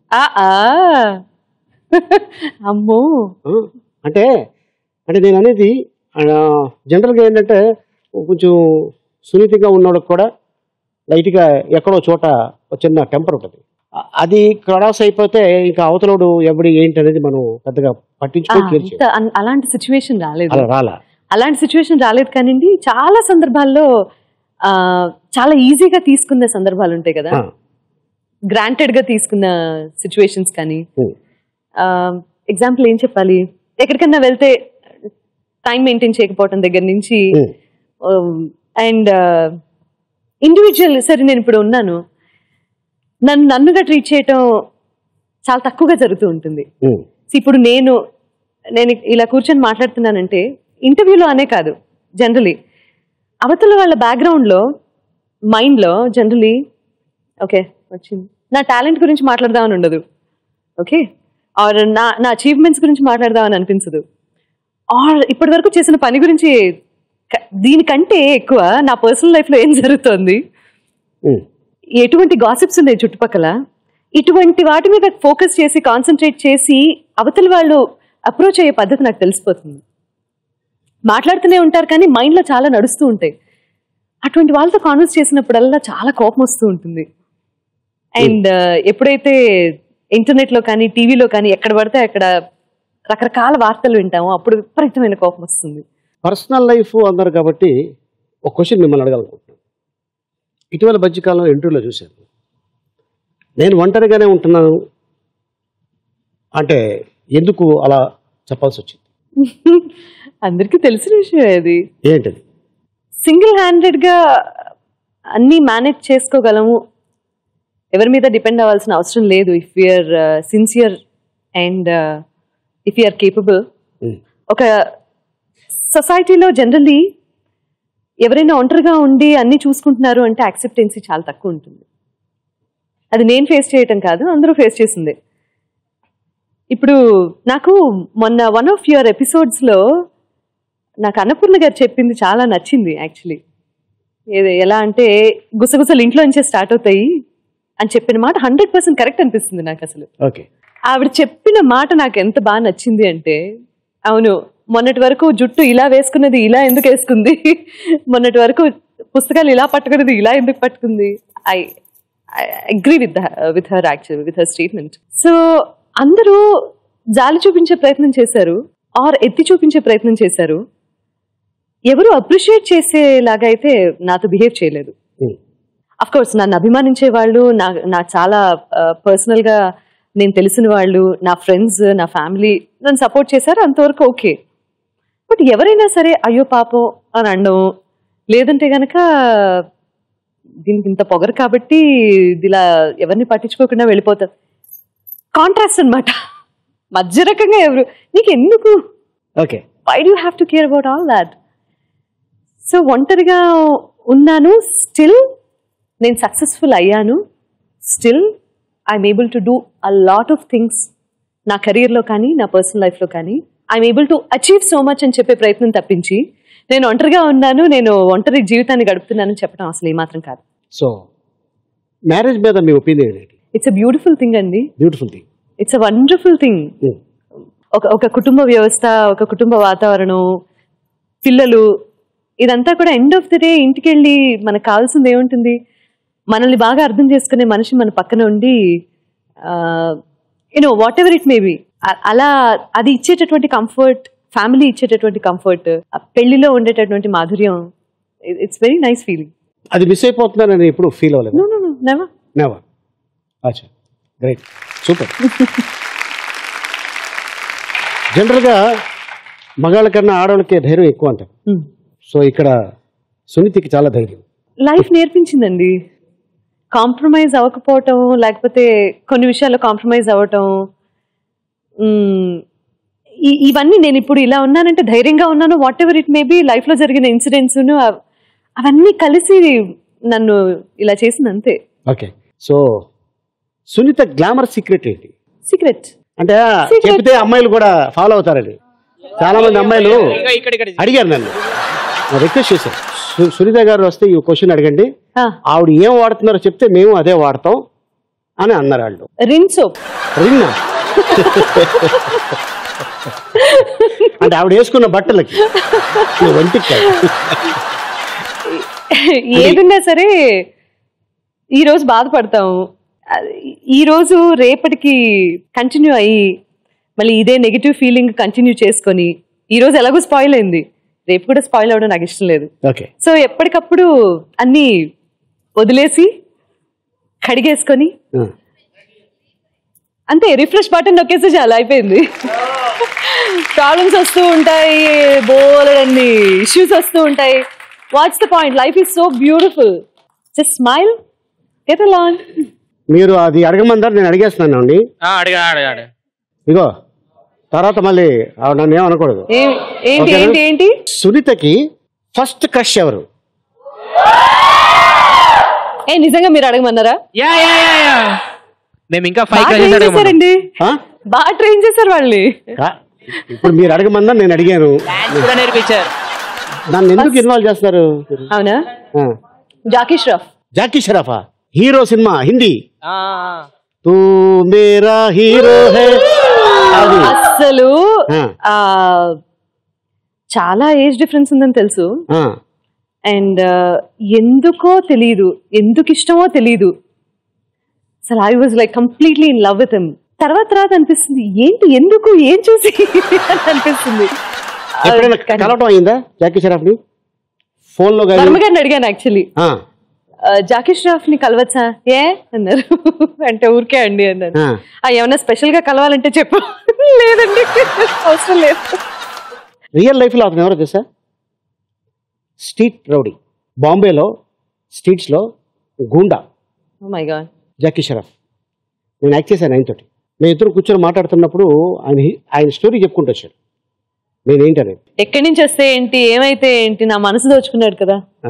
అమ్మో ఆ, అంటే అంటే నేను అనేది జనరల్గా ఏంటంటే కొంచెం సున్నితంగా ఉన్నోళ్ళకి కూడా లైట్గా ఎక్కడో చోట ఒక చిన్న టెంపర్ ఉంటుంది అ- అది క్రాస్ అయిపోతే ఇంకా అవతలోడు ఎవడి ఏంటి అనేది మనం పెద్దగా ఆ, పట్టించుకొని కేర్ అంత- అన్- అలాంటి సిచ్యువేషన్ రాలేదు అలా రాలా అలాంటి సిచ్యువేషన్ రాలేదు కానివ్వండి చాలా సందర్భాల్లో ఆ, చాలా ఈజీగా తీసుకున్న సందర్భాలు ఉంటాయి కదా ఆ. గ్రాంటెడ్ గా తీసుకున్న సిచ్యువేషన్స్ కానీ ఉం. ఎగ్జాంపుల్ ఏం చెప్పాలి ఎక్కడికన్నా వెళ్తే టైం మెయింటైన్ చేయకపోవటం దగ్గర నుంచి ఉం. అండ్ ఇండివిజువల్ సరే నేను ఇప్పుడు ఉన్నాను నన్ను నన్నుగా ట్రీట్ చేయటం చాలా తక్కువగా జరుగుతూ ఉంటుంది ఉం. So, ఇప్పుడు నేను నేను ఇలా కూర్చొని మాట్లాడుతున్నానంటే ఇంటర్వ్యూలో అనే కాదు జనరలీ అవతల వాళ్ళ బ్యాక్గ్రౌండ్లో మైండ్లో జనరలీ ఓకే వచ్చింది నా టాలెంట్ గురించి మాట్లాడదామని ఉండదు ఓకే ఆర్ నా నా అచీవ్మెంట్స్ గురించి మాట్లాడదామని అనిపించదు ఆర్ ఇప్పటి వరకు చేసిన పని గురించి క- దీనికంటే ఎక్కువ నా పర్సనల్ లైఫ్లో ఏం జరుగుతోంది ఉం. ఎటువంటి గాసిప్స్ ఉన్నాయి చుట్టుపక్కల ఇటువంటి వాటి మీద ఫోకస్ చేసి కాన్సన్ట్రేట్ చేసి అవతల వాళ్ళు అప్రోచ్ అయ్యే పద్ధతి నాకు తెలిసిపోతుంది మాట్లాడుతూనే ఉంటారు కానీ మైండ్లో చాలా నడుస్తూ ఉంటాయి అటువంటి వాళ్ళతో కాన్వర్స్ చేసినప్పుడల్లా చాలా కోపం వస్తూ ఉంటుంది అండ్ ఎప్పుడైతే ఇంటర్నెట్లో కానీ టీవీలో కానీ ఎక్కడ పడితే అక్కడ రకరకాల వార్తలు వింటామో అప్పుడు విపరీతమైన కోపం వస్తుంది పర్సనల్ లైఫ్ అన్నారు కాబట్టి ఒక క్వశ్చన్ మిమ్మల్ని అడగాలనుకుంటున్నాను ఇటీవల మధ్యకాలంలో ఇంటర్వ్యూలో చూశాను నేను ఒంటరిగానే ఉంటున్నాను అంటే ఎందుకు అలా చెప్పాల్సి వచ్చింది అందరికీ తెలిసిన విషయం అది ఏంటది సింగిల్ హ్యాండెడ్గా అన్నీ మేనేజ్ చేసుకోగలము ఎవరి మీద డిపెండ్ అవ్వాల్సిన అవసరం లేదు if you're sincere and if you're capable um. ఒక సొసైటీలో జనరల్లీ ఎవరైనా ఒంటరిగా ఉండి అన్నీ చూసుకుంటున్నారు అంటే యాక్సెప్టెన్సీ చాలా తక్కువ ఉంటుంది అది నేను ఫేస్ చేయటం కాదు అందరూ ఫేస్ చేసిందే ఇప్పుడు నాకు మొన్న వన్ ఆఫ్ యువర్ ఎపిసోడ్స్లో నాకు అన్నపూర్ణ గారు చెప్పింది చాలా నచ్చింది యాక్చువల్లీ ఏది ఎలా అంటే గుసగుసలు ఇంట్లో నుంచే స్టార్ట్ అవుతాయి అని చెప్పిన మాట హండ్రెడ్ పర్సెంట్ కరెక్ట్ అనిపిస్తుంది నాకు అసలు ఓకే ఆవిడ చెప్పిన మాట నాకు ఎంత బాగా నచ్చింది అంటే అవును మొన్నటి వరకు జుట్టు ఇలా వేసుకున్నది ఇలా ఎందుకు వేసుకుంది మొన్నటి వరకు పుస్తకాలు ఇలా పట్టుకున్నది ఇలా ఎందుకు పట్టుకుంది I agree with with her actual with her statement so అందరూ జాలి చూపించే ప్రయత్నం చేశారు ఆర్ ఎత్తి చూపించే ప్రయత్నం చేశారు ఎవరు అప్రిషియేట్ చేసేలాగా అయితే నాతో బిహేవ్ చేయలేదు అఫ్ కోర్స్ నన్ను అభిమానించే వాళ్ళు నా నా చాలా పర్సనల్ గా నేను తెలిసిన వాళ్ళు నా ఫ్రెండ్స్ నా ఫ్యామిలీ నన్ను సపోర్ట్ చేశారు అంతవరకు ఓకే బట్ ఎవరైనా సరే అయ్యో పాపం అని అనడం లేదంటే గనక దీనికి ఇంత పొగరు కాబట్టి ఇది ఇలా ఎవరిని పట్టించుకోకుండా వెళ్ళిపోతారు కాంట్రాస్ట్ అన్నమాట మధ్య రకంగా ఎవరు నీకు ఎందుకు okay why do have to care about all that so ఒంటరిగా ఉన్నాను స్టిల్ నేను సక్సెస్ఫుల్ అయ్యాను still I'm able to do a lot of things నా కెరీర్లో కానీ నా పర్సనల్ లైఫ్లో కానీ I'm able to achieve so much అని చెప్పే ప్రయత్నం తప్పించి నేను ఒంటరిగా ఉన్నాను నేను ఒంటరి జీవితాన్ని గడుపుతున్నానని చెప్పడం అసలు ఏమాత్రం కాదు సో మ్యారేజ్ మీద మీ ఒపీనియన్ ఏంటి ఇట్స్ అ బ్యూటిఫుల్ థింగ్ అండి beautiful thing it's a wonderful thing ఒక ఒక కుటుంబ వ్యవస్థ ఒక కుటుంబ వాతావరణం పిల్లలు ఇదంతా కూడా ఎండ్ ఆఫ్ ది డే ఇంటికి వెళ్ళి మనకు కావాల్సింది ఏముంటుంది మనల్ని బాగా అర్థం చేసుకునే మనిషి మన పక్కన ఉండి you know whatever it may be అలా అది ఇచ్చేటటువంటి కంఫర్ట్ ఫ్యామిలీ ఇచ్చేటటువంటి కంఫర్ట్ పెళ్లిలో ఉండేటటువంటి మాధుర్యం ఇట్స్ వెరీ నైస్ ఫీలింగ్ అది మిస్ అయిపోతున్నానని ఎప్పుడు ఫీల్ అవ్వలేదు no no no never never అచ్చా గ్రేట్ సూపర్ జనరల్గా మగాళ్ళ కన్నా ఆడవాళ్ళకి ధైర్యం ఎక్కువ అంటారు సో ఇక్కడ సునీతికి చాలా ధైర్యం లైఫ్ నేర్పించిందండి కాంప్రమైజ్ అవ్వకపోవటం లేకపోతే కొన్ని విషయాల్లో కాంప్రమైజ్ అవ్వటం మ్మ్, ఈ- ఇవన్నీ నేను ఇప్పుడు ఇలా ఉన్నానంటే ధైర్యంగా ఉన్నాను whatever it may be లైఫ్లో జరిగిన ఇన్సిడెంట్స్ అవన్నీ కలిసి నన్ను ఇలా చేసింది అంతే okay so Sunitha glamour secret ఏంటి సీక్రెట్ అంటే చెప్తే అమ్మాయిలు కూడా ఫాలో అవుతారని చాలా మంది అమ్మాయిలు అడిగారు నన్ను రిక్వెస్ట్ చేశారు సు- సునీత గారు వస్తే ఈ క్వశ్చన్ అడగండి ఆవిడ ఏం వాడుతున్నారో చెప్తే మేము అదే వాడతాం అని అన్నారు వాళ్ళు రిన్ సోప్ రిన్నా అంటే ఆవిడ వేసుకున్న బట్టలకి ఈ ఒంటికి కాదు. ఏదున్నా సరే ఈ రోజు బాధపడతాం అది ఈ రోజు రేపటికి కంటిన్యూ అయ్యి మళ్ళీ ఇదే నెగిటివ్ ఫీలింగ్ కంటిన్యూ చేసుకొని ఈ రోజు ఎలాగో స్పాయిల్ అయింది రేపు కూడా స్పాయిల్ అవ్వడం నాకు ఇష్టం లేదు ఓకే సో ఎప్పటికప్పుడు అన్నీ వదిలేసి కడిగేసుకొని ఆ. అంతే రిఫ్రెష్ బటన్ నొక్కేస్తే చాలా అయిపోయింది ప్రాబ్లమ్స్ వస్తూ ఉంటాయి బోలెడన్ని ఇష్యూస్ వస్తూ ఉంటాయి what's the point life is so beautiful just smile get along మీరు అది అడగమంటారు నేను అడిగేస్తున్నాను అండి అడిగా అడిగాడు ఇగో తర్వాత మళ్ళీ ఆవిడ నన్ను ఏమనకూడదు ఏంటి ఓకేనా? ఏంటి ఏంటి సునీతకి ఫస్ట్ క్రష్ ఎవరు ఏ నిజంగా మీరు అడగమన్నారా యా యా యా యా మేము ఇంకా ఫైవ్ బాగా ట్రైన్ చేశారండి ఆ? బాగా ట్రైన్ చేశారు వాళ్ళని కా- ఇప్పుడు మీరు అడగమన్నా నేను అడిగాను కూడా నేర్పించారు నన్ను ఎందుకు ఇన్వాల్వ్ చేస్తున్నారు అవునా ఆ. జాకీ ష్రఫ్ జాకీ షరఫా hero cinema Hindi Tu Mera hero హే అది అస్సలు ఆ. ఆ, చాలా ఏజ్ డిఫరెన్స్ ఉందని తెలుసు ఆ. అండ్ ఎందుకో తెలియదు ఎందుకు ఇష్టమో తెలియదు అసలు I was like completely in love with him తర్వాత తర్వాత అనిపిస్తుంది ఏంటి ఎందుకు ఏం చూసి అని అనిపిస్తుంది ఎప్పుడైనా కలవటం అయిందా జాకీ షరఫ్ ని ఫోన్ లో వర్మ కానీ గారిని అడిగాను యాక్చువల్లీ ఆ, జాకీ ష్రాఫ్ ని కలవచ్చా ఏ అన్నారు అంటే ఊరికే అండి అన్నారు ఆ. ఆ, ఏమన్నా స్పెషల్ గా కలవాలంటే చెప్పు లేదండి అవసరం లేదు రియల్ లైఫ్ లో అతను ఎవరో తెలుసా స్ట్రీట్ రౌడీ బాంబేలో స్ట్రీట్స్ లో గూండా మై గాడ్ జాకీ షరఫ్ నేను యాక్ట్ చేశాను ఆయన తోటి మేము ఇద్దరు కూర్చొని మాట్లాడుతున్నప్పుడు ఆయన హి- ఆయన స్టోరీ చెప్పుకుంటూ వచ్చాడు నేనేంటనేది ఎక్కడి నుంచి వస్తే ఏంటి ఏమైతే ఏంటి నా మనసు దోచుకున్నాడు కదా ఆ.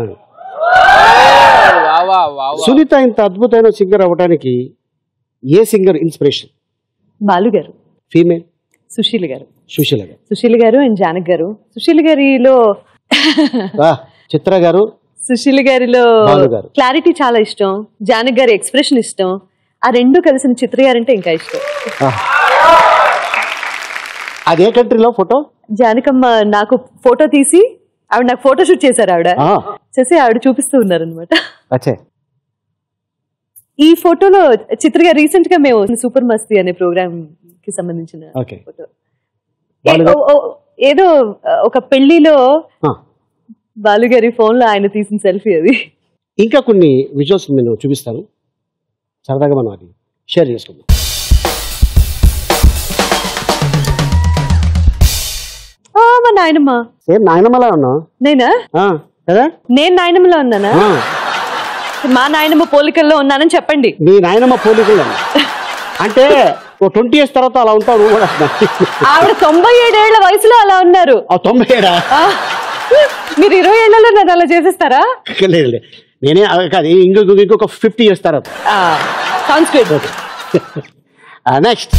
సునీత ఇంత అద్భుతమైన సింగర్ అవ్వడానికి ఏ సింగర్ ఇన్స్పిరేషన్ బాలు గారు ఫీమేల్ సుశీల్ గారు సుశీల గారు సుశీల్ గారు అండ్ జానక్ గారు సుశీల్ గారిలో ఆ, చిత్ర గారు సుశీల్ గారిలో బాలు గారు. క్లారిటీ చాలా ఇష్టం జానక్ గారి ఎక్స్ప్రెషన్ ఇష్టం ఆ రెండు కలిసిన చిత్ర గారంటే ఇంకా ఇష్టం ఆ. అదే కంట్రీలో ఫోటో జానకమ్మ నాకు ఫోటో తీసి ఆవిడ నాకు ఫోటో షూట్ చేశారు ఆవిడ ఆ. చేసి ఆవిడ చూపిస్తూ ఉన్నారు అనమాట అచ్చే ఈ ఫోటోలో చిత్ర గారు రీసెంట్ గా మేము సూపర్ మస్తీ అనే ప్రోగ్రామ్ కి సంబంధించిన ఓకే ఫోటో బాలు గారు- ఏ- ఓ- ఓ- ఏదో ఒక పెళ్లిలో ఆ. బాలుగారి ఫోన్ లో ఆయన తీసిన సెల్ఫీ అది ఇంకా కొన్ని విజువల్స్ నేను చూపిస్తాను సరదాగా మనం అది షేర్ చేసుకుందాం ఆ, మా నాయనమ్మ సేమ్ నాయనమ్మలా ఉన్నావు నేనా ఆ, కదా నేను నాయనమ్మలో ఉన్నానా ఆ, మా నాయనమ్మ పోలికల్లో ఉన్నానని చెప్పండి నీ నాయనమ్మ పోలికలు అంటే ఓ ట్వంటీ ఇయర్స్ తర్వాత అలా ఉంటావు నువ్వు కూడా ఆవిడ తొంభై ఏడేళ్ల వయసులో అలా ఉన్నారు ఆ తొంభై ఏడా ఆ, మీరు ఇరవై ఏళ్లలో నన్ను అలా చేసేస్తారా లేదు లేదు. నేనే ఆ, కాదు ఇంకొక ఇంకొక ఫిఫ్టీ ఇయర్స్ తర్వాత sounds good next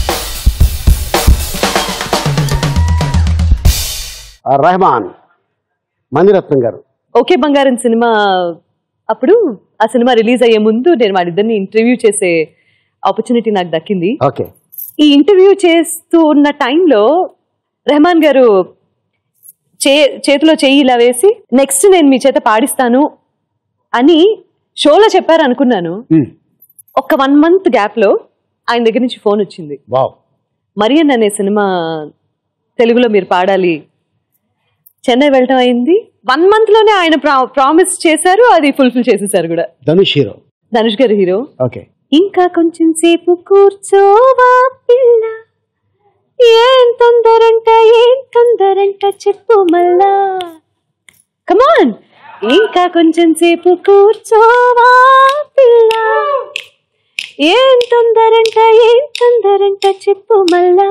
Rahman Maniratnam garu okay బంగారం సినిమా అప్పుడు ఆ సినిమా రిలీజ్ అయ్యే ముందు నేను వాళ్ళిద్దరిని ఇంటర్వ్యూ చేసే ఆపర్చునిటీ నాకు దక్కింది ఓకే ఈ ఇంటర్వ్యూ చేస్తూ ఉన్న టైంలో రెహమాన్ గారు చే చేతిలో చెయ్యి ఇలా వేసి నెక్స్ట్ నేను మీ చేత పాడిస్తాను అని షోలో చెప్పారు అనుకున్నాను ఒక వన్ మంత్ గ్యాప్ లో ఆయన దగ్గర నుంచి ఫోన్ వచ్చింది వావ్ మరియన్ అనే సినిమా తెలుగులో మీరు పాడాలి చెన్నై వెళ్ళటం అయింది వన్ మంత్ లోనే ఆయన ప్రామిస్ చేశారు అది ఫుల్ఫిల్ చేసేసారు కూడా ధనుష్ హీరో ధనుష్ గారు హీరో ఓకే ఇంకా కొంచెం సేపు కూర్చోవా పిల్ల ఏం తొందరంట ఏం తొందరంట చెప్పు మళ్ళా కమాన్ ఇంకా కొంచెం సేపు కూర్చోవా పిల్ల ఏం తొందరంట ఏం తొందరంట చెప్పు మళ్ళా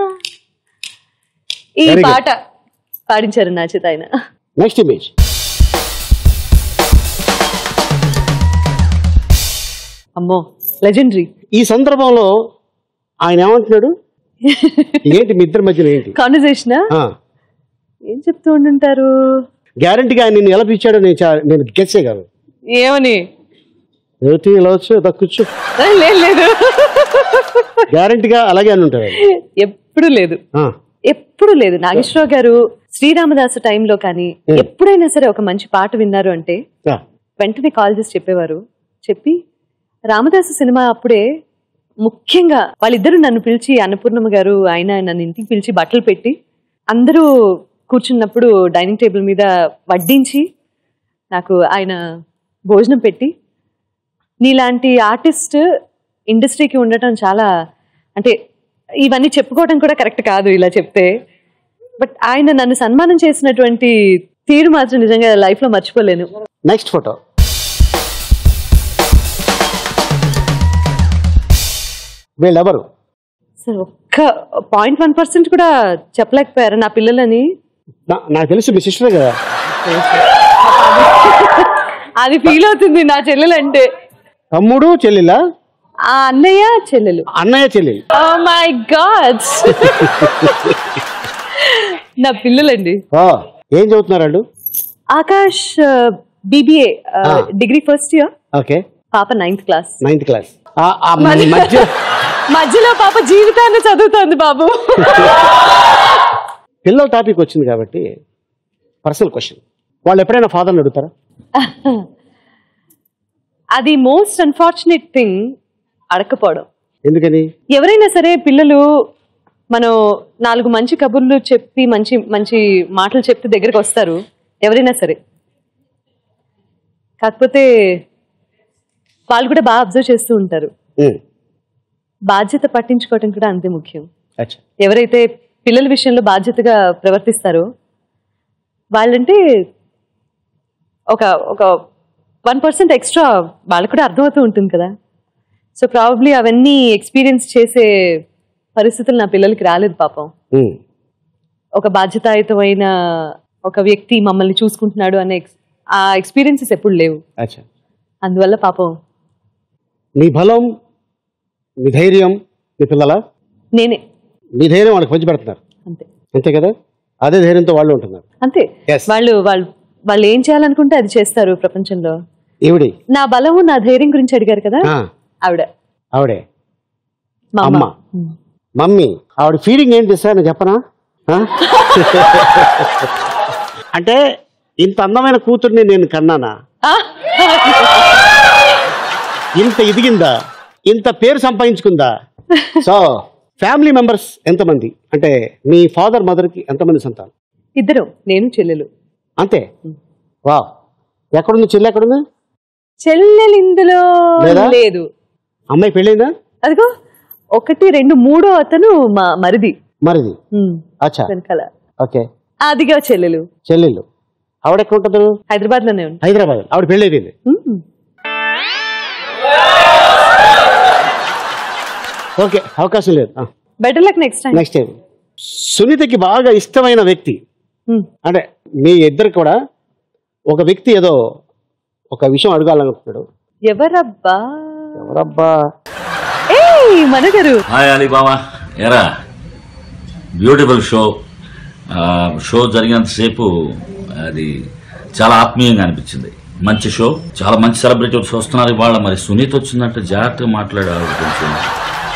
ఈ Very good. పాట పాడించారు నా చేత ఆయన నెక్స్ట్ ఇమేజ్ అమ్మో లెజెండరీ ఈ సందర్భంలో ఆయన ఏమంటున్నాడు ఏంటి మీ ఇద్దరి మధ్యన ఏంటి కాన్వర్జేషన్ ఏం చెప్తూ ఉండుంటారు గ్యారంటీగా ఆయన నిన్ను ఎలా పిలిచాడో నేను చా- నేను గెస్ చేయగలను ఏమని ఏమిటి ఇలా వచ్చు దక్కుచ్చు లేదు లేదు గ్యారంటీగా అలాగే అని ఉంటాడు ఆయన. ఎప్పుడు లేదు ఆ, ఎప్పుడు లేదు నాగేశ్వరరావు గారు శ్రీరామదాసు టైంలో కానీ Hmm. ఎప్పుడైనా సరే ఒక మంచి పాట విన్నారు అంటే ఆ, వెంటనే కాల్ చేసి చెప్పేవారు చెప్పి రామదాసు సినిమా అప్పుడే ముఖ్యంగా వాళ్ళిద్దరూ నన్ను పిలిచి అన్నపూర్ణమ్మ గారు ఆయన నన్ను ఇంటికి పిలిచి బట్టలు పెట్టి అందరూ కూర్చున్నప్పుడు డైనింగ్ టేబుల్ మీద వడ్డించి నాకు ఆయన భోజనం పెట్టి నీలాంటి ఆర్టిస్ట్ ఇండస్ట్రీకి ఉండటం చాలా అంటే ఇవన్నీ చెప్పుకోవడం కూడా కరెక్ట్ కాదు ఇలా చెప్తే బట్ ఆయన నన్ను సన్మానం చేసినటువంటి తీరు మాత్రం నిజంగా లైఫ్ లో మర్చిపోలేను నెక్స్ట్ ఫోటో వీళ్ళెవరు సార్ ఒక్క పాయింట్ వన్ పర్సెంట్ కూడా చెప్పలేకపోయారు నా పిల్లలని నా- నాకు తెలుసు మీ సిస్టర్ కదా అది ఫీల్ అవుతుంది నా చెల్లెలు అంటే తమ్ముడు చెల్లెలా ఆ అన్నయ్య చెల్లెలు అన్నయ్య చెల్లెలు ఓ మై గాడ్ నా పిల్లలండి ఆ, ఏం చదువుతున్నారు వాళ్ళు ఆకాష్ బీబీఏ ఆ. డిగ్రీ ఫస్ట్ ఇయర్ ఓకే పాప నైన్త్ క్లాస్ నైన్త్ క్లాస్ మరి- మధ్య మధ్యలో పాప జీవితాన్ని చదువుతోంది బాబు పిల్లల టాపిక్ వచ్చింది కాబట్టి పర్సనల్ క్వశ్చన్ వాళ్ళు ఎప్పుడైనా ఫాదర్ని అడుగుతారా అది మోస్ట్ అన్ఫార్చునేట్ థింగ్ అడకపోవడం ఎందుకని ఎవరైనా సరే పిల్లలు మనం నాలుగు మంచి కబుర్లు చెప్పి మంచి మంచి మాటలు చెప్తే దగ్గరికి వస్తారు ఎవరైనా సరే కాకపోతే వాళ్ళు కూడా బాగా అబ్జర్వ్ చేస్తూ ఉంటారు ఉమ్, బాధ్యత పట్టించుకోవటం కూడా అంతే ముఖ్యం అచ్చా ఎవరైతే పిల్లల విషయంలో బాధ్యతగా ప్రవర్తిస్తారో వాళ్ళంటే ఒక ఒక వన్ పర్సెంట్ ఎక్స్ట్రా వాళ్ళకు కూడా అర్థమవుతూ ఉంటుంది కదా సో ప్రాబబ్లీ అవన్నీ ఎక్స్పీరియన్స్ చేసే పరిస్థితులు నా పిల్లలకి రాలేదు పాపం ఉమ్, ఒక బాధ్యతాయుతమైన ఒక వ్యక్తి మమ్మల్ని చూసుకుంటున్నాడు అనే ex- ఆ ఎక్స్పీరియన్సెస్ ఎప్పుడు లేవు అచ్చా అందువల్ల పాపం నీ బలం నీ ధైర్యం నీ పిల్లల నేనే నీ ధైర్యం వాళ్ళకి పంచి పెడుతున్నారు అంతే అంతే కదా అదే ధైర్యంతో వాళ్ళు ఉంటున్నారు అంతే వాళ్ళు వాళ్ళు వాళ్ళు ఏం చేయాలనుకుంటే అది చేస్తారు ప్రపంచంలో ఈవిడి నా బలము నా ధైర్యం గురించి అడిగారు కదా ఆ, ఆవిడ ఆవిడే మా అమ్మ అమ్మ మమ్మీ ఆవిడ ఫీలింగ్ ఏంటి సార్ నేను చెప్పనా ఆ? అంటే ఇంత అందమైన కూతుర్ని నేను కన్నానా ఇంత ఎదిగిందా ఇంత పేరు సంపాదించుకుందా సో ఫ్యామిలీ మెంబర్స్ ఎంతమంది అంటే మీ ఫాదర్ మదర్కి ఎంతమంది సంతానం ఇద్దరు నేను చెల్లెలు అంతే వా ఎక్కడుంది చెల్లి ఎక్కడుంది చెల్లెలు ఇందులో లేదా? లేదు అమ్మాయి పెళ్ళైందా అదిగో ఒకటి రెండు మూడో అతను మా మరిది మరిది ఉమ్, అచ్చా వెనకాల ఓకే అదిగా చెల్లెలు చెల్లెళ్ళు ఆవిడ ఎక్కడ ఉంటుంది హైదరాబాద్ లోనే ఉంది హైదరాబాద్ ఆవిడ పెళ్ళి అయిపోయింది ఉమ్. ఓకే అవకాశం లేదు better luck next time next time సునీతకి బాగా ఇష్టమైన వ్యక్తి అంటే మీ ఇద్దరు కూడా ఒక వ్యక్తి ఏదో ఒక విషయం అడగాలనుకుంటున్నాడు ఎవరబ్బా ఎవరబ్బా ఏయ్ మనగారు హాయ్ అలీ బాబా ఎరా బ్యూటిఫుల్ షో ఆ, షో జరిగినంతసేపు అది చాలా ఆత్మీయంగా అనిపించింది మంచి షో చాలా మంచి సెలబ్రిటీస్ వస్తున్నారు ఇవాళ మరి సునీత్ వచ్చిందంటే జాగ్రత్తగా మాట్లాడారు కొంచెం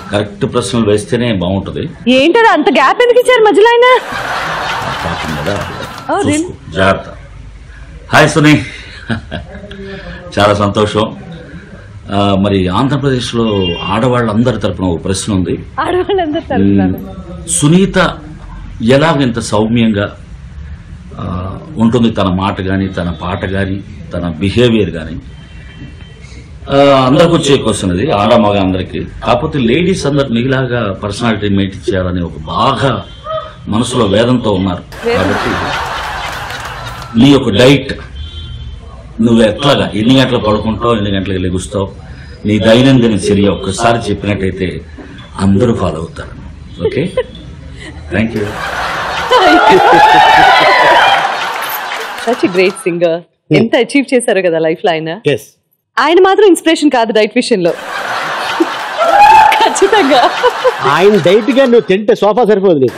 కరెక్ట్ ప్రశ్నలు వేస్తేనే బాగుంటుంది ఏంటది అంత గ్యాప్ ఎందుకు ఇచ్చారు మధ్యలో ఆయన పాపం కదా Oh, really? చూసుకో, జాగ్రత్త హాయ్ సునీ చాలా సంతోషం ఆ, మరి ఆంధ్రప్రదేశ్లో ఆడవాళ్ళందరి తరపున ఒక ప్రశ్న ఉంది ఆడవాళ్ళందరూ తరుపుతారు సునీత ఎలాగ ఇంత సౌమ్యంగా ఆ, ఉంటుంది తన మాట కానీ తన పాట కానీ తన బిహేవియర్ కానీ అందరికి వచ్చే క్వశ్చన్ అది ఆడ మగ అందరికి కాకపోతే లేడీస్ అందరు నీలాగా పర్సనాలిటీ మెయింటైన్ చేయాలని ఒక బాగా మనసులో వేదంతో ఉన్నారు కాబట్టి నీ యొక్క డైట్ నువ్వు ఎట్లాగా ఎన్ని గంటలు పడుకుంటావు ఎన్ని గంటలకు లెగుస్తావు నీ దైనందిన చర్య ఒక్కసారి చెప్పినట్టయితే అందరూ ఫాలో అవుతారు okay thank you such great singer ఎంత అచీవ్ చేశారు కదా లైఫ్ లో ఆయన ఎస్ ఆయన మాత్రం ఇన్స్పిరేషన్ కాదు డైట్ విషయంలో ఖచ్చితంగా ఆయన డైట్ గా నువ్వు తింటే సోఫా సరిపోదు నీకు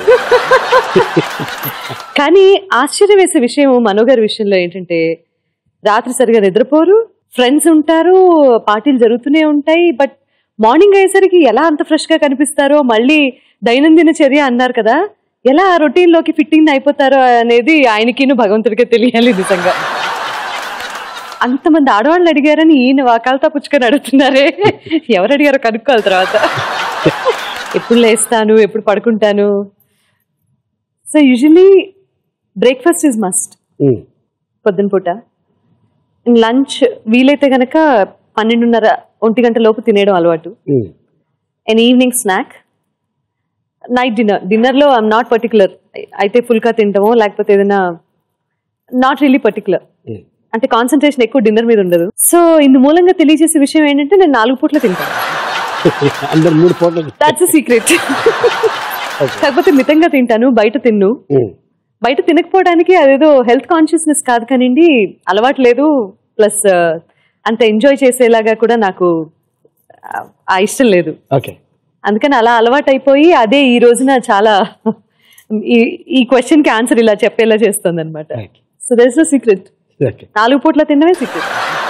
కానీ ఆశ్చర్యం వేసే విషయం మనోగారి విషయంలో ఏంటంటే రాత్రి సరిగా నిద్రపోరు ఫ్రెండ్స్ ఉంటారు పార్టీలు జరుగుతూనే ఉంటాయి బట్ మార్నింగ్ అయ్యేసరికి ఎలా అంత ఫ్రెష్ గా కనిపిస్తారో మళ్ళీ దైనందిన చర్య అన్నారు కదా ఎలా ఆ రొటీన్ లోకి ఫిట్టింగ్ అయిపోతారో అనేది ఆయనకిను భగవంతుడికే తెలియాలి నిజంగా అంతమంది ఆడవాళ్ళు అడిగారని ఈయన వాకాలతో పుచ్చుకొని అడుగుతున్నారే ఎవరు అడిగారో కనుక్కోవాలి తర్వాత ఎప్పుడు లేస్తాను ఎప్పుడు పడుకుంటాను so usually breakfast is must పొద్దున పూట లంచ్ వీలైతే గనక పన్నెండున్నర ఒంటి గంట లోపు తినేయడం అలవాటు and evening snack night dinner డిన్నర్లో ఐఎమ్ నాట్ పర్టికులర్ అయితే ఫుల్గా తింటామో లేకపోతే ఏదైనా నాట్ రియలీ పర్టికులర్ అంటే కాన్సన్ట్రేషన్ ఎక్కువ డిన్నర్ మీద ఉండదు సో ఇందు మూలంగా తెలియజేసే విషయం ఏంటంటే నేను నాలుగు పూట్ల తింటాను అందరు మూడు పూటలు దాట్స్ సీక్రెట్ కాకపోతే మితంగా తింటాను బయట తిన్ను బయట తినకపోవడానికి అదేదో హెల్త్ కాన్షియస్నెస్ కాదు కానివ్వండి అలవాటు లేదు ప్లస్ అంత ఎంజాయ్ చేసేలాగా కూడా నాకు ఆ, ఆ ఇష్టం లేదు ఓకే అందుకని అలా అలవాటు అయిపోయి అదే ఈ రోజున చాలా ఈ ఈ క్వశ్చన్ కి ఆన్సర్ ఇలా చెప్పేలా చేస్తుంది అనమాట so there is no secret okay నాలుగు పూట్ల తినవే సీక్రెట్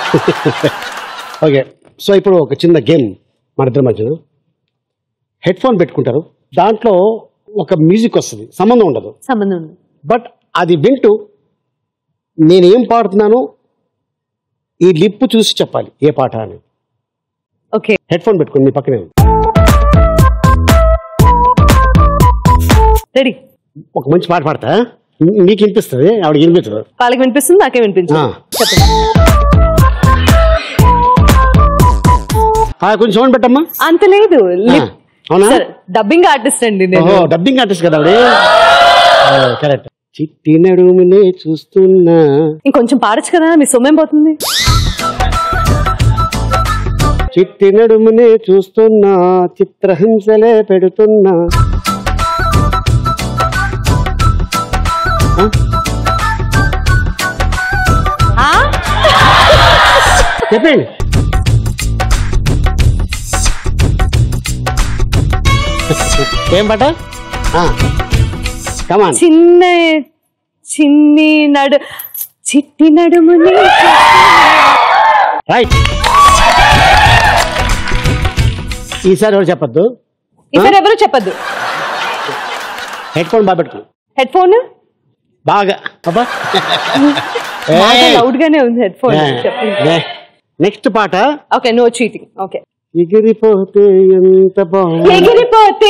ఓకే సో ఇప్పుడు ఒక చిన్న గేమ్ మన ఇద్దరి మధ్యన హెడ్ ఫోన్ పెట్టుకుంటారు దాంట్లో ఒక మ్యూజిక్ వస్తుంది సంబంధం ఉండదు సంబంధం ఉంది బట్ అది వింటూ నేనేం పాడుతున్నానో ఈ లిప్ చూసి చెప్పాలి ఏ పాట అని ఓకే హెడ్ ఫోన్ పెట్టుకుని మీ పక్కనే ఉంది. రెడీ ఒక మంచి పాట పాడతా మీకు వినిపిస్తుంది ఆవిడకి వినిపించదు వాళ్ళకి వినిపిస్తుంది నాకే వినిపించదు ఆ. చెప్పండి ఆ, కొంచెం సౌండ్ పెట్టమ్మా అంత లేదు ఆ, అవునా డబ్బింగ్ ఆర్టిస్ట్ అండి నేను ఓహో డబ్బింగ్ ఆర్టిస్ట్ కదా ఆవిడ కరెక్ట్ చిట్టి నడుమునే చూస్తున్నా ఇంకొంచెం పాడొచ్చు కదా మీ సొమ్మేం పోతుంది చిట్టి నడుమునే చూస్తున్నా చిత్రహింసలే పెడుతున్నా ఆ? చెప్పండి ఏం పాట కమాన్ చిన్న చిన్ని నడు చిట్టి నడుముని రైట్ ఈసారి ఎవరు చెప్పొద్దు ఈసారి ఎవరు చెప్పద్దు హెడ్ ఫోన్ బాగా పెట్టుకో హెడ్ ఫోన్ బాగా అబ్బా లౌడ్ గానే ఉంది హెడ్ ఫోన్ చెప్పండి నెక్స్ట్ పాట ఓకే నో చీటింగ్ ఓకే ఎగిరిపోతే ఎంత బాగుంది ఎగిరిపోతే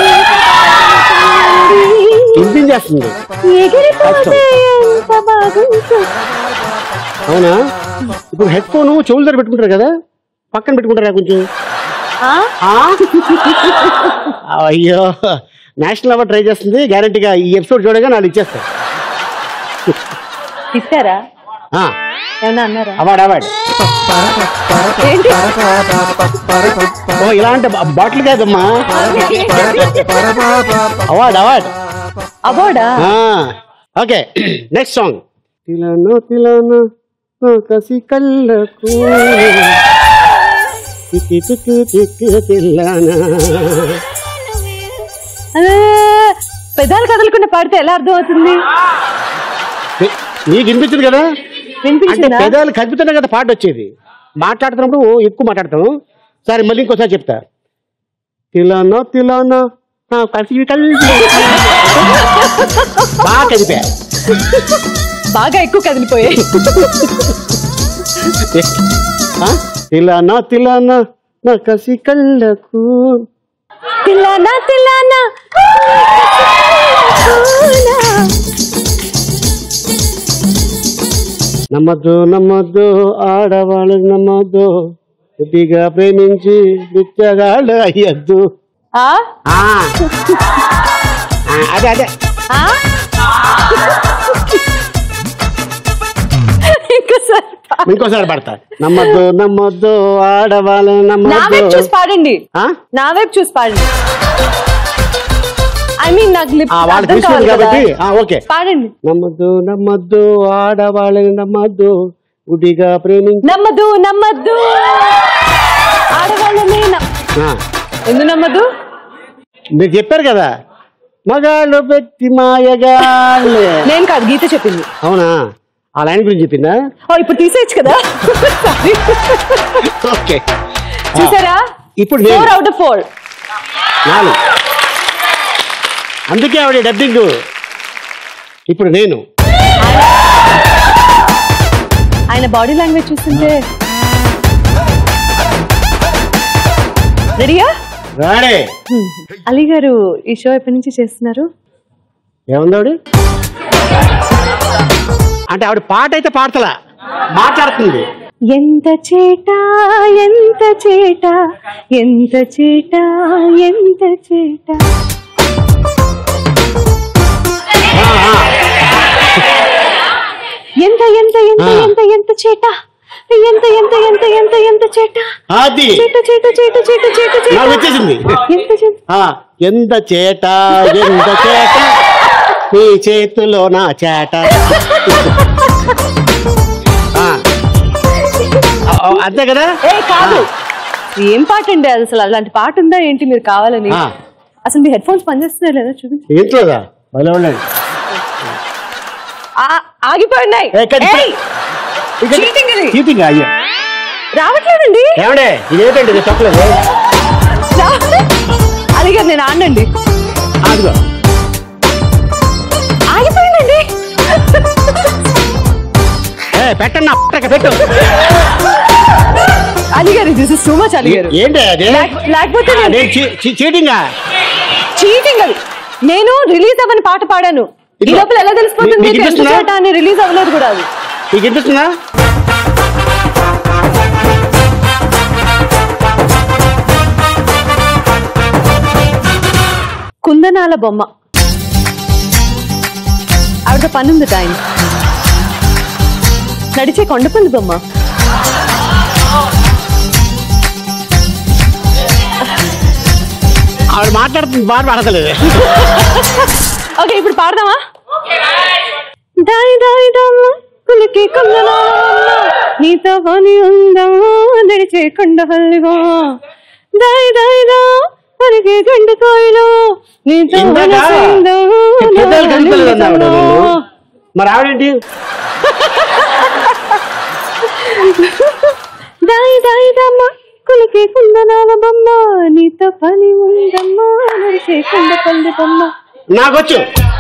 ఇంజిన్ చేస్తుంది ఎగిరిపోతే ఎంత బాగుంటుంది అవునా ఇప్పుడు హెడ్ ఫోన్ చెవుల దగ్గర పెట్టుకుంటారు కదా పక్కన పెట్టుకుంటారా కొంచెం ఆ? ఆ? అయ్యో నేషనల్ అవార్డ్ ట్రై చేస్తుంది గ్యారంటీగా ఈ ఎపిసోడ్ చూడగా నాలుగు ఇచ్చేస్తాను తిట్టారా ఆ, ఏమన్నా అన్నారా అవార్డ్ అవార్డ్ ఏంటి? ఓ ఇలాంటి బాటిల్ కాదమ్మా అవార్డ్ అవార్డ్ అవార్డా ఓకే నెక్స్ట్ సాంగ్ తిలానో తిలానో ఓ కసి కళ్ళకు తిక్కి తిక్కి తిక్కి తిల్లానా ఆ, పెదాలు కదలకుండా పాడితే ఎలా అర్థం అవుతుంది ఏ, నీకు వినిపించింది కదా అంటే వినిపించిందా పెదాలు కదుపుతున్నా కదా పాట వచ్చేది మాట్లాడుతున్నప్పుడు ఎక్కువ మాట్లాడతాం సరే మళ్ళీ ఇంకోసారి చెప్తా తిలానా తిలానా నా కసి కళ్ళు బాగా కదిపా బాగా ఎక్కువ కదిలిపోయాయి ఆ? తిలానా తిలానా నా కసి కళ్ళకు తిల్లానా తిల్లానా నమ్మద్దు నమ్మద్దు ఆడవాళ్ళు నమ్మద్దు కొద్దిగా ప్రేమించి బిచ్చగాళ్ళు అయ్యద్దు ఆ? ఆ. ఆ, అదే అదే ఆ? ఇంకోసారి పా- ఇంకోసారి పడతా నమ్మద్దు నమ్మద్దు ఆడవాళ్ళు నా వైపు నమ్మద్దు చూసి పాడండి ఆ? నా వైపు చూసి పాడండి ఐ మీన్ నాకు లిప్ ఆ, వాళ్ళు అర్థం తీసుకుంది కావాలి కదా. కాబట్టి ఆ, ఓకే పాడండి నమ్మద్దు నమ్మద్దు ఆడవాళ్ళని నమ్మద్దు గుడిగా ప్రేమించి నమ్మదు నమ్మద్దు ఆడవాళ్ళని న- ఆ, ఎందుకు నమ్మదు మీరు చెప్పారు కదా మగాళ్ళు పెట్టి మాయగాళ్ళే నేను కాదు గీత చెప్పింది అవునా ఆ లైన్ గురించి చెప్పిందా ఓ ఇప్పుడు తీసేయచ్చు కదా Sorry. ఓకే చూసారా ఇప్పుడు నేను ఫోర్ అవుట్ ఆఫ్ ఫోర్ నాలుగు అందుకే ఆవిడ డబ్బింగ్ ఇప్పుడు నేను ఆయన బాడీ లాంగ్వేజ్ చూస్తుంటే రెడీయా రాడే అలీ గారు ఈ షో ఎప్పటి నుంచి చేస్తున్నారు ఏముంది ఆవిడ అంటే ఆవిడ పాట అయితే పాడతలా మాట్లాడుతుంది ఎంత చేట ఎంత చేట ఎంత చేట ఎంత చేట ఎంత ఎంత ఎంత ఆ. ఎంత ఎంత చేట ఎంత ఎంత ఎంత ఎంత ఎంత చేట అది చేట చేట చేట చేట చేట చేట నాకు వచ్చేసింది ఎంత చేట ఆ, ఎంత చేట ఎంత చేట నీ చేతిలో నా చేట ఆ. ఆ, అంతే కదా ఏ కాదు ఏం పాట అండి అది అసలు అలాంటి పాట ఉందా ఏంటి మీరు కావాలని ఆ. అసలు మీ హెడ్ ఫోన్స్ పనిచేస్తున్నాయి లేదా చూపించి ఏంట్లోదా భలే ఉండండి ఆ- ఆగిపోయి ఉన్నాయి ఏ, ఇక్కడ- ఏయ్! Cheating ఇది. చీటింగ్ అయ్యా రావట్లేదండి ఏమండే ఇదేంటండి ఇది తప్పలేదు అలిగారు నేను ఆడండి అదిగో ఆగిపోయిందండి ఏ పెట్టండి నా పట్టక పెట్టు అలిగారు దిస్ ఇస్ టూ మచ్ అలిగారు ఏంటి అది లేక- లేకపోతే ఆ, నేను- నేను చీ- చీ- చీటింగా చీటింగ్ అది నేను రిలీజ్ అవ్వని పాట పాడాను ఈ ఇదిగో. లోపల ఎలా తెలిసిపోతుంది మీ- మీకు మీకు ఎంత వినిపిస్తుందా? చేట అని రిలీజ్ అవ్వలేదు కూడా అది నీకు వినిపిస్తుందా కుందనాల బొమ్మ ఆవిడ పనుంది టైం నడిచే కొండపల్లి బొమ్మ ఆవిడ మాట్లాడుతుంది బాగా పాడతలేదు ఓకే ఇప్పుడు పాడదామా దాయి దాయి దమ్మ కులికి కుందనాల బొమ్మ నీతో పని ఉందమ్మా నడిచే కొండపల్లిగో దాయి దాయి దా పరిగే గంట కోయిలో నీతో ఇందాక మనసు ఉందమ్మా, పెద్దలు నా కలిపి ఆవిడ నిండుతమ్మా. నన్ను. మరి ఆవిడేంటి దాయి దాయి దమ్మ కులికి కుందనాల బొమ్మ నీతో పని ఉందమ్మా నడిచే కొండపల్లి బొమ్మ నాకొచ్చు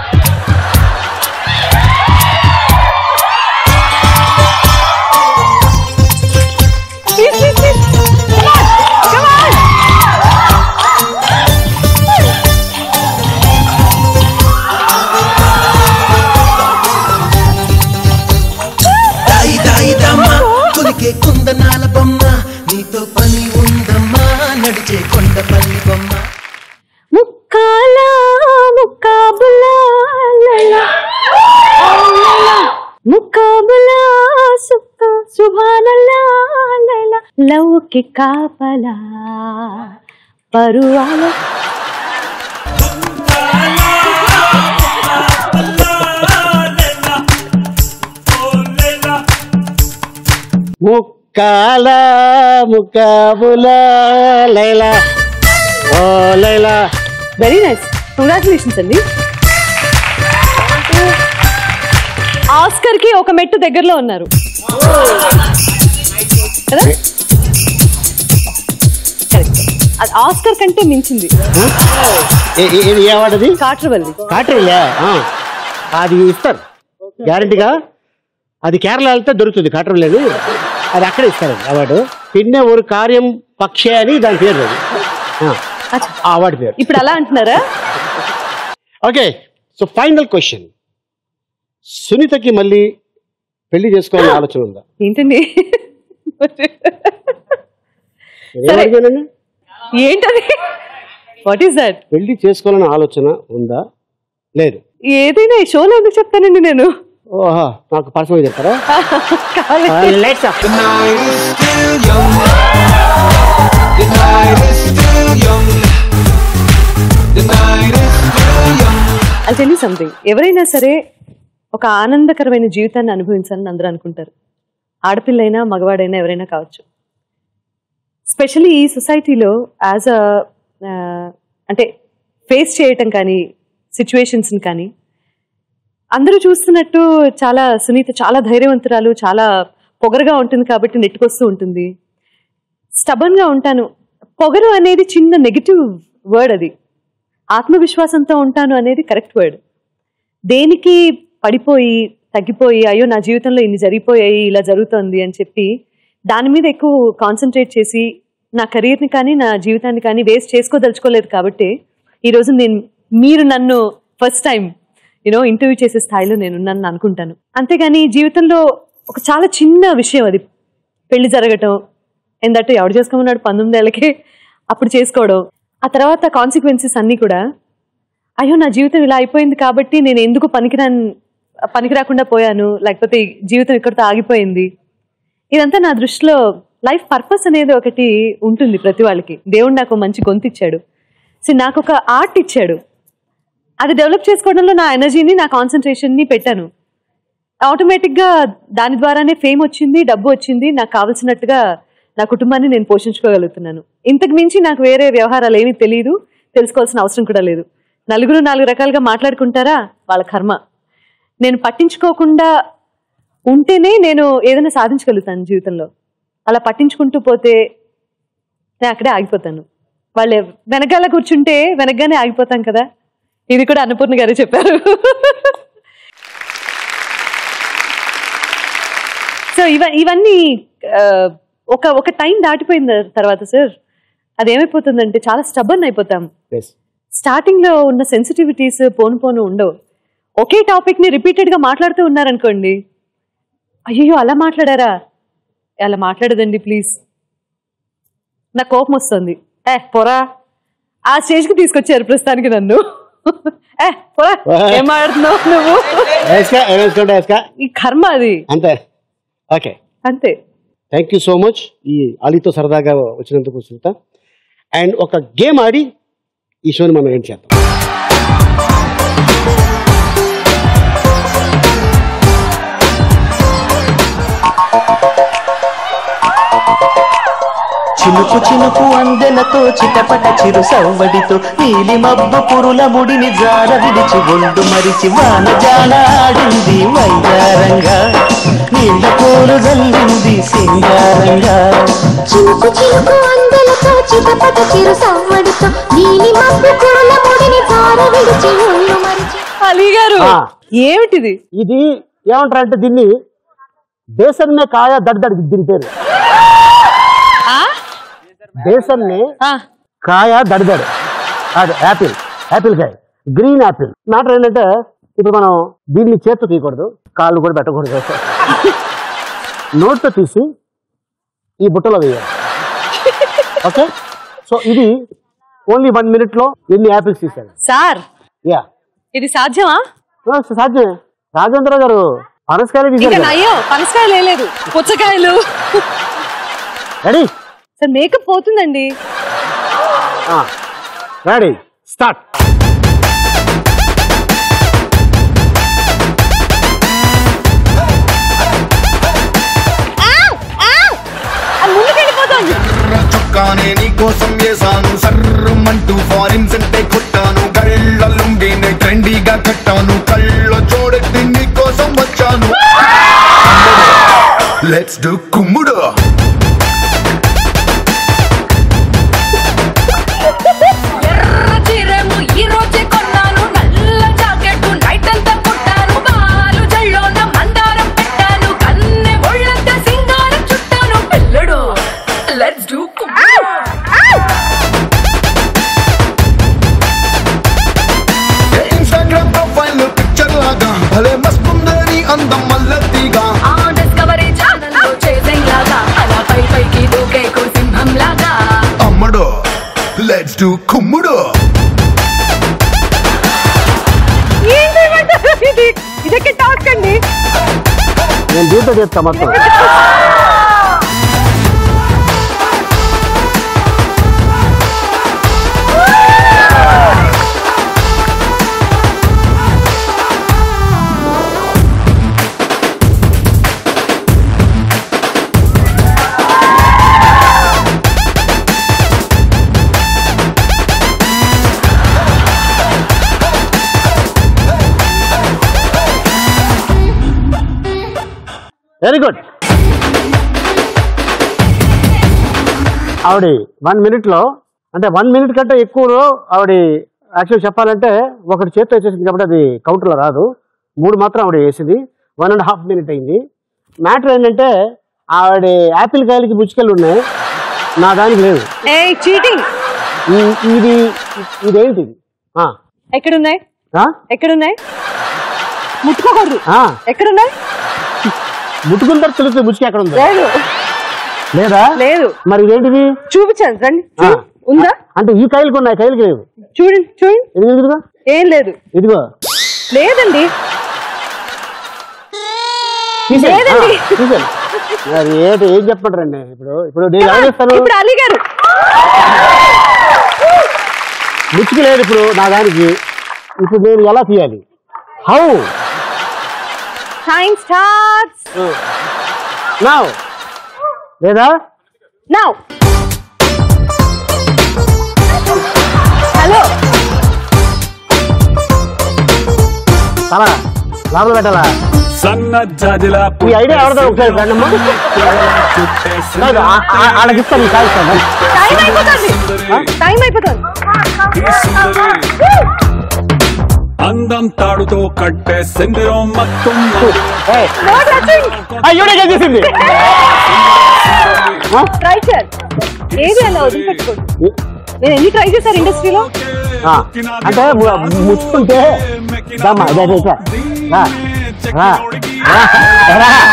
Please, please, please. Come on, come on. దాయి దాయి దమ్మ కొలికే కుందనాల బొమ్మ నీతో పని ఉందమ్మా నడిచే కొండపల్లి బొమ్మ ముక్కాల ముక్కాబులా లలా. ఓ లలా. ముక్కాబులా సుక్క సుభానల్లా లలా. లవ్కి కాపలా పరువాల ముక్కాల ముక్కాబుల లైలా ఓ లైలా వెరీ నైస్ కంగ్రాచులేషన్స్ అండి ఆస్కర్ కి ఒక మెట్టు దగ్గరలో ఉన్నారు కదా Correct. అ- ఆస్కర్ కంటే మించింది ఏ- ఏ- ఏ- ఏ అవార్డు అది కాట్రవల్లి కాటరియా అది ఇస్తారు గ్యారంటీగా అది కేరళ వెళ్తే దొరుకుతుంది కాటరలేదు అది అక్కడే ఇస్తారు అవార్డు పిన్నె ఒక కార్యం పక్షే అని దాని పేరు అది ఆ, ఆ అవార్డు పేరు ఇప్పుడు అలా అంటున్నారా ఓకే సో ఫైనల్ క్వశ్చన్ సునీతకి మళ్ళీ పెళ్లి చేసుకోవాలని ఆలోచన ఉందా ఏంటండి ఏం అడిగానండి? ఏంటది వాట్ ఈస్ దట్ పెళ్లి చేసుకోవాలని ఆలోచన ఉందా లేదు ఏదైనా ఈ షోలో ఎందుకు చెప్తానండి నేను ఓహా నాకు పర్సనల్గా చెప్తారా కావాలి. లైట్స్ అది తెలియ సంథింగ్ ఎవరైనా సరే ఒక ఆనందకరమైన జీవితాన్ని అనుభవించాలని అందరూ అనుకుంటారు ఆడపిల్లైనా మగవాడైనా ఎవరైనా కావచ్చు స్పెషల్లీ ఈ సొసైటీలో యాజ్ అ అంటే ఫేస్ చేయటం కానీ సిచ్యువేషన్స్ని కానీ అందరూ చూస్తున్నట్టు చాలా సునీత చాలా ధైర్యవంతురాలు చాలా పొగరుగా ఉంటుంది కాబట్టి నెట్టుకొస్తూ ఉంటుంది స్టబన్గా ఉంటాను పొగరు అనేది చిన్న నెగిటివ్ వర్డ్ అది ఆత్మవిశ్వాసంతో ఉంటాను అనేది కరెక్ట్ వర్డ్ దేనికి పడిపోయి తగ్గిపోయి అయ్యో నా జీవితంలో ఇన్ని జరిగిపోయాయి ఇలా జరుగుతోంది అని చెప్పి దాని మీద ఎక్కువ కాన్సన్ట్రేట్ చేసి నా కెరీర్ని కానీ నా జీవితాన్ని కానీ వేస్ట్ చేసుకోదలుచుకోలేదు కాబట్టి ఈరోజు నేను మీరు నన్ను ఫస్ట్ టైం యూనో ఇంటర్వ్యూ చేసే స్థాయిలో నేను ఉన్నాను అనుకుంటాను అంతేగాని జీవితంలో ఒక చాలా చిన్న విషయం అది పెళ్లి జరగటం ఏంటంటే ఎవడు చేసుకోమన్నాడు పంతొమ్మిది ఏళ్ళకే అప్పుడు చేసుకోవడం ఆ తర్వాత కాన్సిక్వెన్సెస్ అన్నీ కూడా అయ్యో నా జీవితం ఇలా అయిపోయింది కాబట్టి నేను ఎందుకు పనికిరాని పనికి రాకుండా పోయాను లేకపోతే ఈ జీవితం ఇక్కడితో ఆగిపోయింది ఇదంతా నా దృష్టిలో లైఫ్ పర్పస్ అనేది ఒకటి ఉంటుంది ప్రతి వాళ్ళకి దేవుడు నాకు మంచి గొంతు ఇచ్చాడు సో నాకు ఒక ఆర్ట్ ఇచ్చాడు అది డెవలప్ చేసుకోవడంలో నా ఎనర్జీని నా కాన్సన్ట్రేషన్ని పెట్టాను ఆటోమేటిక్గా దాని ద్వారానే ఫేమ్ వచ్చింది డబ్బు వచ్చింది నాకు కావలసినట్టుగా నా కుటుంబాన్ని నేను పోషించుకోగలుగుతున్నాను ఇంతకు మించి నాకు వేరే వ్యవహారాలు ఏమీ తెలియదు తెలుసుకోవాల్సిన అవసరం కూడా లేదు నలుగురు నాలుగు రకాలుగా మాట్లాడుకుంటారా వాళ్ళ కర్మ నేను పట్టించుకోకుండా ఉంటేనే నేను ఏదైనా సాధించగలుగుతాను జీవితంలో అలా పట్టించుకుంటూ పోతే నేను అక్కడే ఆగిపోతాను వాళ్ళు వెనకాల కూర్చుంటే వెనకగానే ఆగిపోతాం కదా ఇది కూడా అన్నపూర్ణ గారే చెప్పారు సో ఇవ ఇవన్నీ ఆ, ఒక ఒక టైం దాటిపోయిన తర్వాత సార్ అది ఏమైపోతుందంటే చాలా స్టబన్ అయిపోతాం స్టార్టింగ్ లో ఉన్న సెన్సిటివిటీస్ పోను పోను ఉండవు ఒకే టాపిక్ ని రిపీటెడ్ గా మాట్లాడుతూ ఉన్నారనుకోండి అయ్యో అలా మాట్లాడారా అలా మాట్లాడదండి ప్లీజ్ నా కోపం వస్తుంది ఏ పొరా ఆ స్టేజ్ కి తీసుకొచ్చారు ప్రస్తుతానికి నన్ను ఏ పొరా ఏం మాట్లాడుతున్నావు నువ్వు వేసుకా వేసుకోండి వేసుకా ఈ కర్మ అది అంతే ఓకే అంతే థ్యాంక్ యూ సో మచ్ ఈ అలీతో సరదాగా వచ్చినందుకు సునీత అండ్ ఒక గేమ్ ఆడి ఈ షోని మనం ఏం చేద్దాం చినుకు చినుకు అందెలతో చిటపట చిరు సవ్వడితో నీలి మబ్బు పురుల ముడిని జార విడిచి ఒళ్ళు మరిచి వాన జాల ఆడింది వైదారంగా నీళ్ళ కోలు జల్లింది సింగారంగా చినుకు చినుకు అందెలతో చిటపట చిరు సవ్వడితో నీలి మబ్బు కురుల ముడిని జార విడిచి ఒళ్ళు మరిచి అలీ గారు ఆ. ఏమిటిది ఇది ఏమంటారంటే దీన్ని బేసన్ మే కాయ దడ్దడ్ దీని పేరు బేసన్ నే కాయ దడ్దడ్ అది యాపిల్ యాపిల్ కాయ గ్రీన్ యాపిల్ మ్యాటర్ ఏంటంటే ఇప్పుడు మనం దీన్ని చేత్తో తీయకూడదు కాళ్ళు కూడా పెట్టకూడదు నోట్తో తీసి ఈ బుట్టలో వేయాలి ఓకే సో ఇది ఓన్లీ వన్ మినిట్ లో ఎన్ని యాపిల్స్ తీసాడు సార్ యా ఇది సాధ్యమా సాధ్యమే రాజేంద్ర గారు పనసకాయలు ఇంకా తీశారు కదా. నయ్యో పనసకాయలు వేయలేదు పుచ్చకాయలు రెడీ సార్ మేకప్ పోతుందండి రెడీ స్టార్ట్ ముందుకెళ్ళిపోతుంది చొక్కానే నీకోసం వేసాను సర్రమంటూ ఫారిన్ సెంటే కొట్టాను గళ్ళ లుంగినే ట్రెండీగా కట్టాను కళ్ళ చూడెత్తి నీకోసం వచ్చాను లెట్స్ డు కుమ్ముడు let's do Instagram profile picture లాగా భలే మస్తుందని అందం మల్లతిగా ఆ డిస్కవరీ ఛానల్ లో చేసింగ్ లాగా అలా పై పైకి దూకే సింహం లాగా అమ్మడు లెట్స్ డు కుమ్ముడు ఇది ఇదొకే టాస్క్ అండి నేను దీంతో చెప్తా మొత్తం వెరీ గుడ్ ఆవిడ వన్ మినిట్లో అంటే వన్ మినిట్ కంటే ఎక్కువలో ఆవిడ యాక్చువల్ చెప్పాలంటే ఒకటి చేత్తో వేసేసింది కాబట్టి అది కౌంటర్లో రాదు మూడు మాత్రం ఆవిడ వేసింది వన్ అండ్ హాఫ్ మినిట్ అయింది మ్యాటర్ ఏంటంటే ఆవిడ యాపిల్ కాయలకి బుచ్చికలు ఉన్నాయి నా దానికి లేదు ఏ చీటింగ్ ఈ- ఇది ఇదేంటి ఆ, ఎక్కడున్నాయి ఆ? ఎక్కడున్నాయి ముట్టుకోకూడదు ఆ, ఎక్కడున్నాయి ముట్టుకున్న తర్వాత తెలుస్తుంది బుచ్చిక ఎక్కడ ఉందో లేదు లేదా లేదు మరి ఇదేంటిది చూపించాను రండి ఆ. చూ- ఉందా అంటే ఈ కాయలకు ఉన్నాయి కాయలకి లేవు చూడండి చూడండి ఇదిగో ఇదిగో ఏం లేదు ఇదిగో లేదండి తీసేయ్. లేదండి. ఆ, తీసేయ్. మరి ఏంటి ఏం చెప్పంటారండి ఇప్పుడు ఇప్పుడు నేను ఎలా చేస్తాను ఇప్పుడు అలీ గారు ముచ్చుకు లేదు ఇప్పుడు నా దానికి ఇప్పుడు నేను ఎలా తీయాలి హౌ టైం స్టార్ట్స్ నా లేదా నౌ హలో తల లోపల పెట్టాలా సన్న జాజిల ఈ ఐడియా ఎవరిదో ఒకసారి రండమ్మా కాదు, ఆ- ఆ- వాళ్ళకి ఇస్తాను కాదు ఇస్తాను టైం అయిపోతుంది టైం అయిపోతుంది అందం తాడుతో కట్టే సిందిరం మొత్తం నో టచింగ్ అయ్యోడే చేసింది ట్రై చేయాలి ఏది అలా వదిలిపెట్టుకోండి నేను ఎన్ని ట్రై చేశాను ఇండస్ట్రీలో ఆ, అంటే ము- ముచ్చుకుంటే దమ్మా ఇదే ఇదే, ఇదే. రా రా రా, రా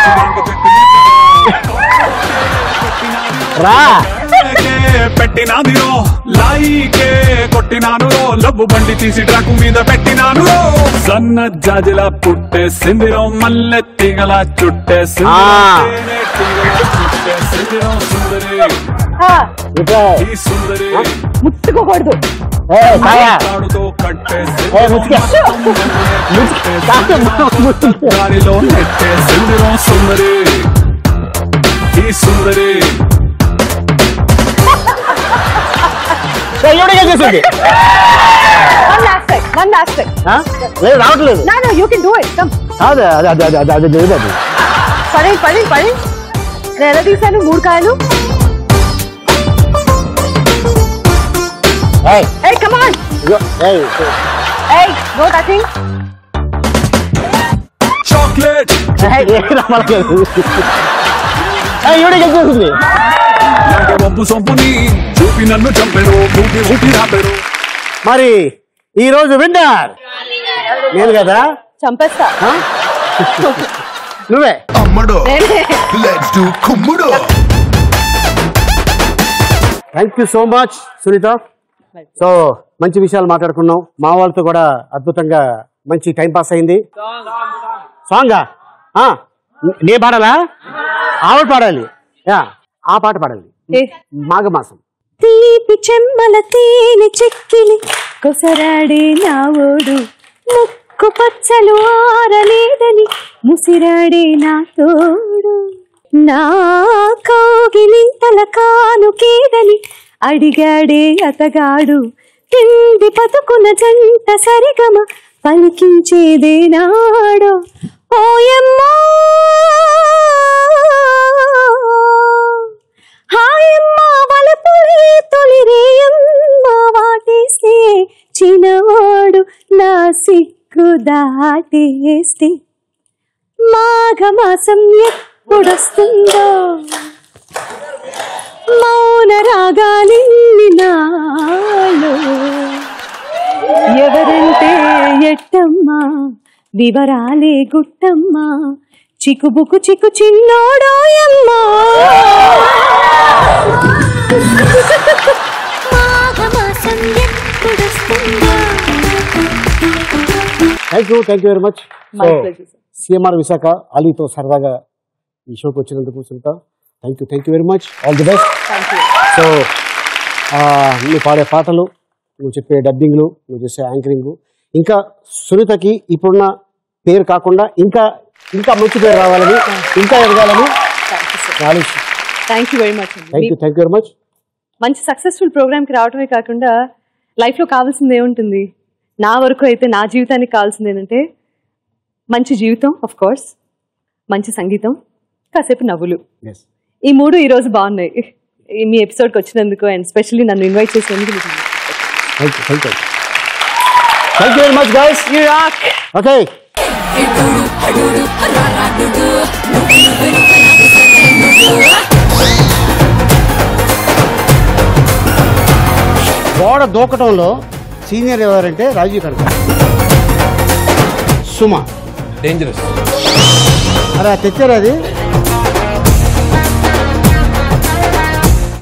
రా పెట్టినాదిరో లాయికే కొట్టినాను రో లవ్వు బండి తీసి ట్రాకు మీద పెట్టినాను రో సన్న జాజిల పుట్టే సిందిరం మల్లె తీగల చుట్టే సిందిరం తేనె తీగల చుట్టే సిందిరం సుందరి ఇదే. ఈ సుందరి ముట్టుకోకూడదు ఏ, కాయా. తాడుతో కట్టే ఏ, ముచ్చుకే. ముచ్చుకే. కాస్త ము- ముచ్చుకే. దారిలో నెట్టే సిందిరం సుందరి ఈ సుందరి అయ్యోడే చేసింది one last time one last time ఆ? లేదు రావట్లేదు నా no you can do it come కాదు అది అది అది అది అది లేదు అది పడి పడి పడి నేను ఎలా తీసాను మూడు కాయలు ఏయ్, ఏ కమ్ ఆన్ ఇదిగో, ఏయ్, ఏ నో టచింగ్ చాక్లెట్ ఏయ్, ఏం రావట్లేదు. ఏయ్, ఈవిడే చేసేసింది నాకే వంపు సొంపుని చూపి నన్ను చంపెరు ఊపి ఊపి రాపెరు మరి ఈ రోజు విన్నర్ నేను కదా చంపేస్తా ఆ? నువ్వే అమ్మడు నేనే. లెట్స్ డు కుమ్ముడు thank you so much Sunitha so మంచి విషయాలు మాట్లాడుకున్నాం మా వాళ్ళతో కూడా అద్భుతంగా మంచి టైం పాస్ అయింది సాంగా ఆ, నే పాడాలా ఆవిడ పాడాలి యా ఆ పాట పాడాలి మాఘమాసం తీపి చెమ్మల తేనె చెక్కిలి కొసరాడే నా ఓడు ముక్కు పచ్చలు ఆరలేదని ముసిరాడే నా తోడు నా కోగిలింతల కానుకేదని అడిగాడే అతగాడు తిండి పతుకున జంట సరిగమ పలికించేదే నాడో ఓయమ్మో హాయమ్మ వలపులే తొలిరేయమ్మ వాటేస్తే చిన్నవాడు నా సిగ్గు దాటేస్తే మాఘమాసం ఎప్పుడొస్తుందో మౌన రాగాలిన్ని నాలో ఎవరంటే ఎట్టమ్మా వివరాలే గుట్టమ్మా చికుబుకు చికు చిన్నోడోయమ్మా మాఘమాసం ఎప్పుడొస్తుందో thank you thank you very much My pleasure, sir. CMR Visakha అలీతో సరదాగా ఈ షోకి వచ్చినందుకు Sunitha thank you thank you very much all the best so నువ్వు పాడే పాటలు నువ్వు చెప్పే డబ్బింగ్లు నువ్వు చేసే యాంకరింగ్ ఇంకా సునీతకి ఇప్పుడున్న పేరు కాకుండా ఇంకా ఇంకా మంచి పేరు రావాలని ఇంకా ఎదగాలని ఆలోచి thank you very much thank you thank you very much మంచి సక్సెస్ఫుల్ ప్రోగ్రామ్కి రావడమే కాకుండా లైఫ్లో కావాల్సింది ఏముంటుంది నా వరకు అయితే నా జీవితానికి కావాల్సింది ఏంటంటే మంచి జీవితం ఆఫ్ కోర్స్ మంచి సంగీతం కాసేపు నవ్వులు ఎస్ ఈ మూడు ఈరోజు బాగున్నాయి ఈ మీ ఎపిసోడ్కి వచ్చినందుకు అండ్ స్పెషల్లీ నన్ను ఇన్వైట్ చేసినందుకు మీకు thank you thank you thank you very much guys okay గోడ దూకటంలో సీనియర్ ఎవరంటే రాజీవ్ కనక సుమ డేంజరస్ అరే తెచ్చారు అది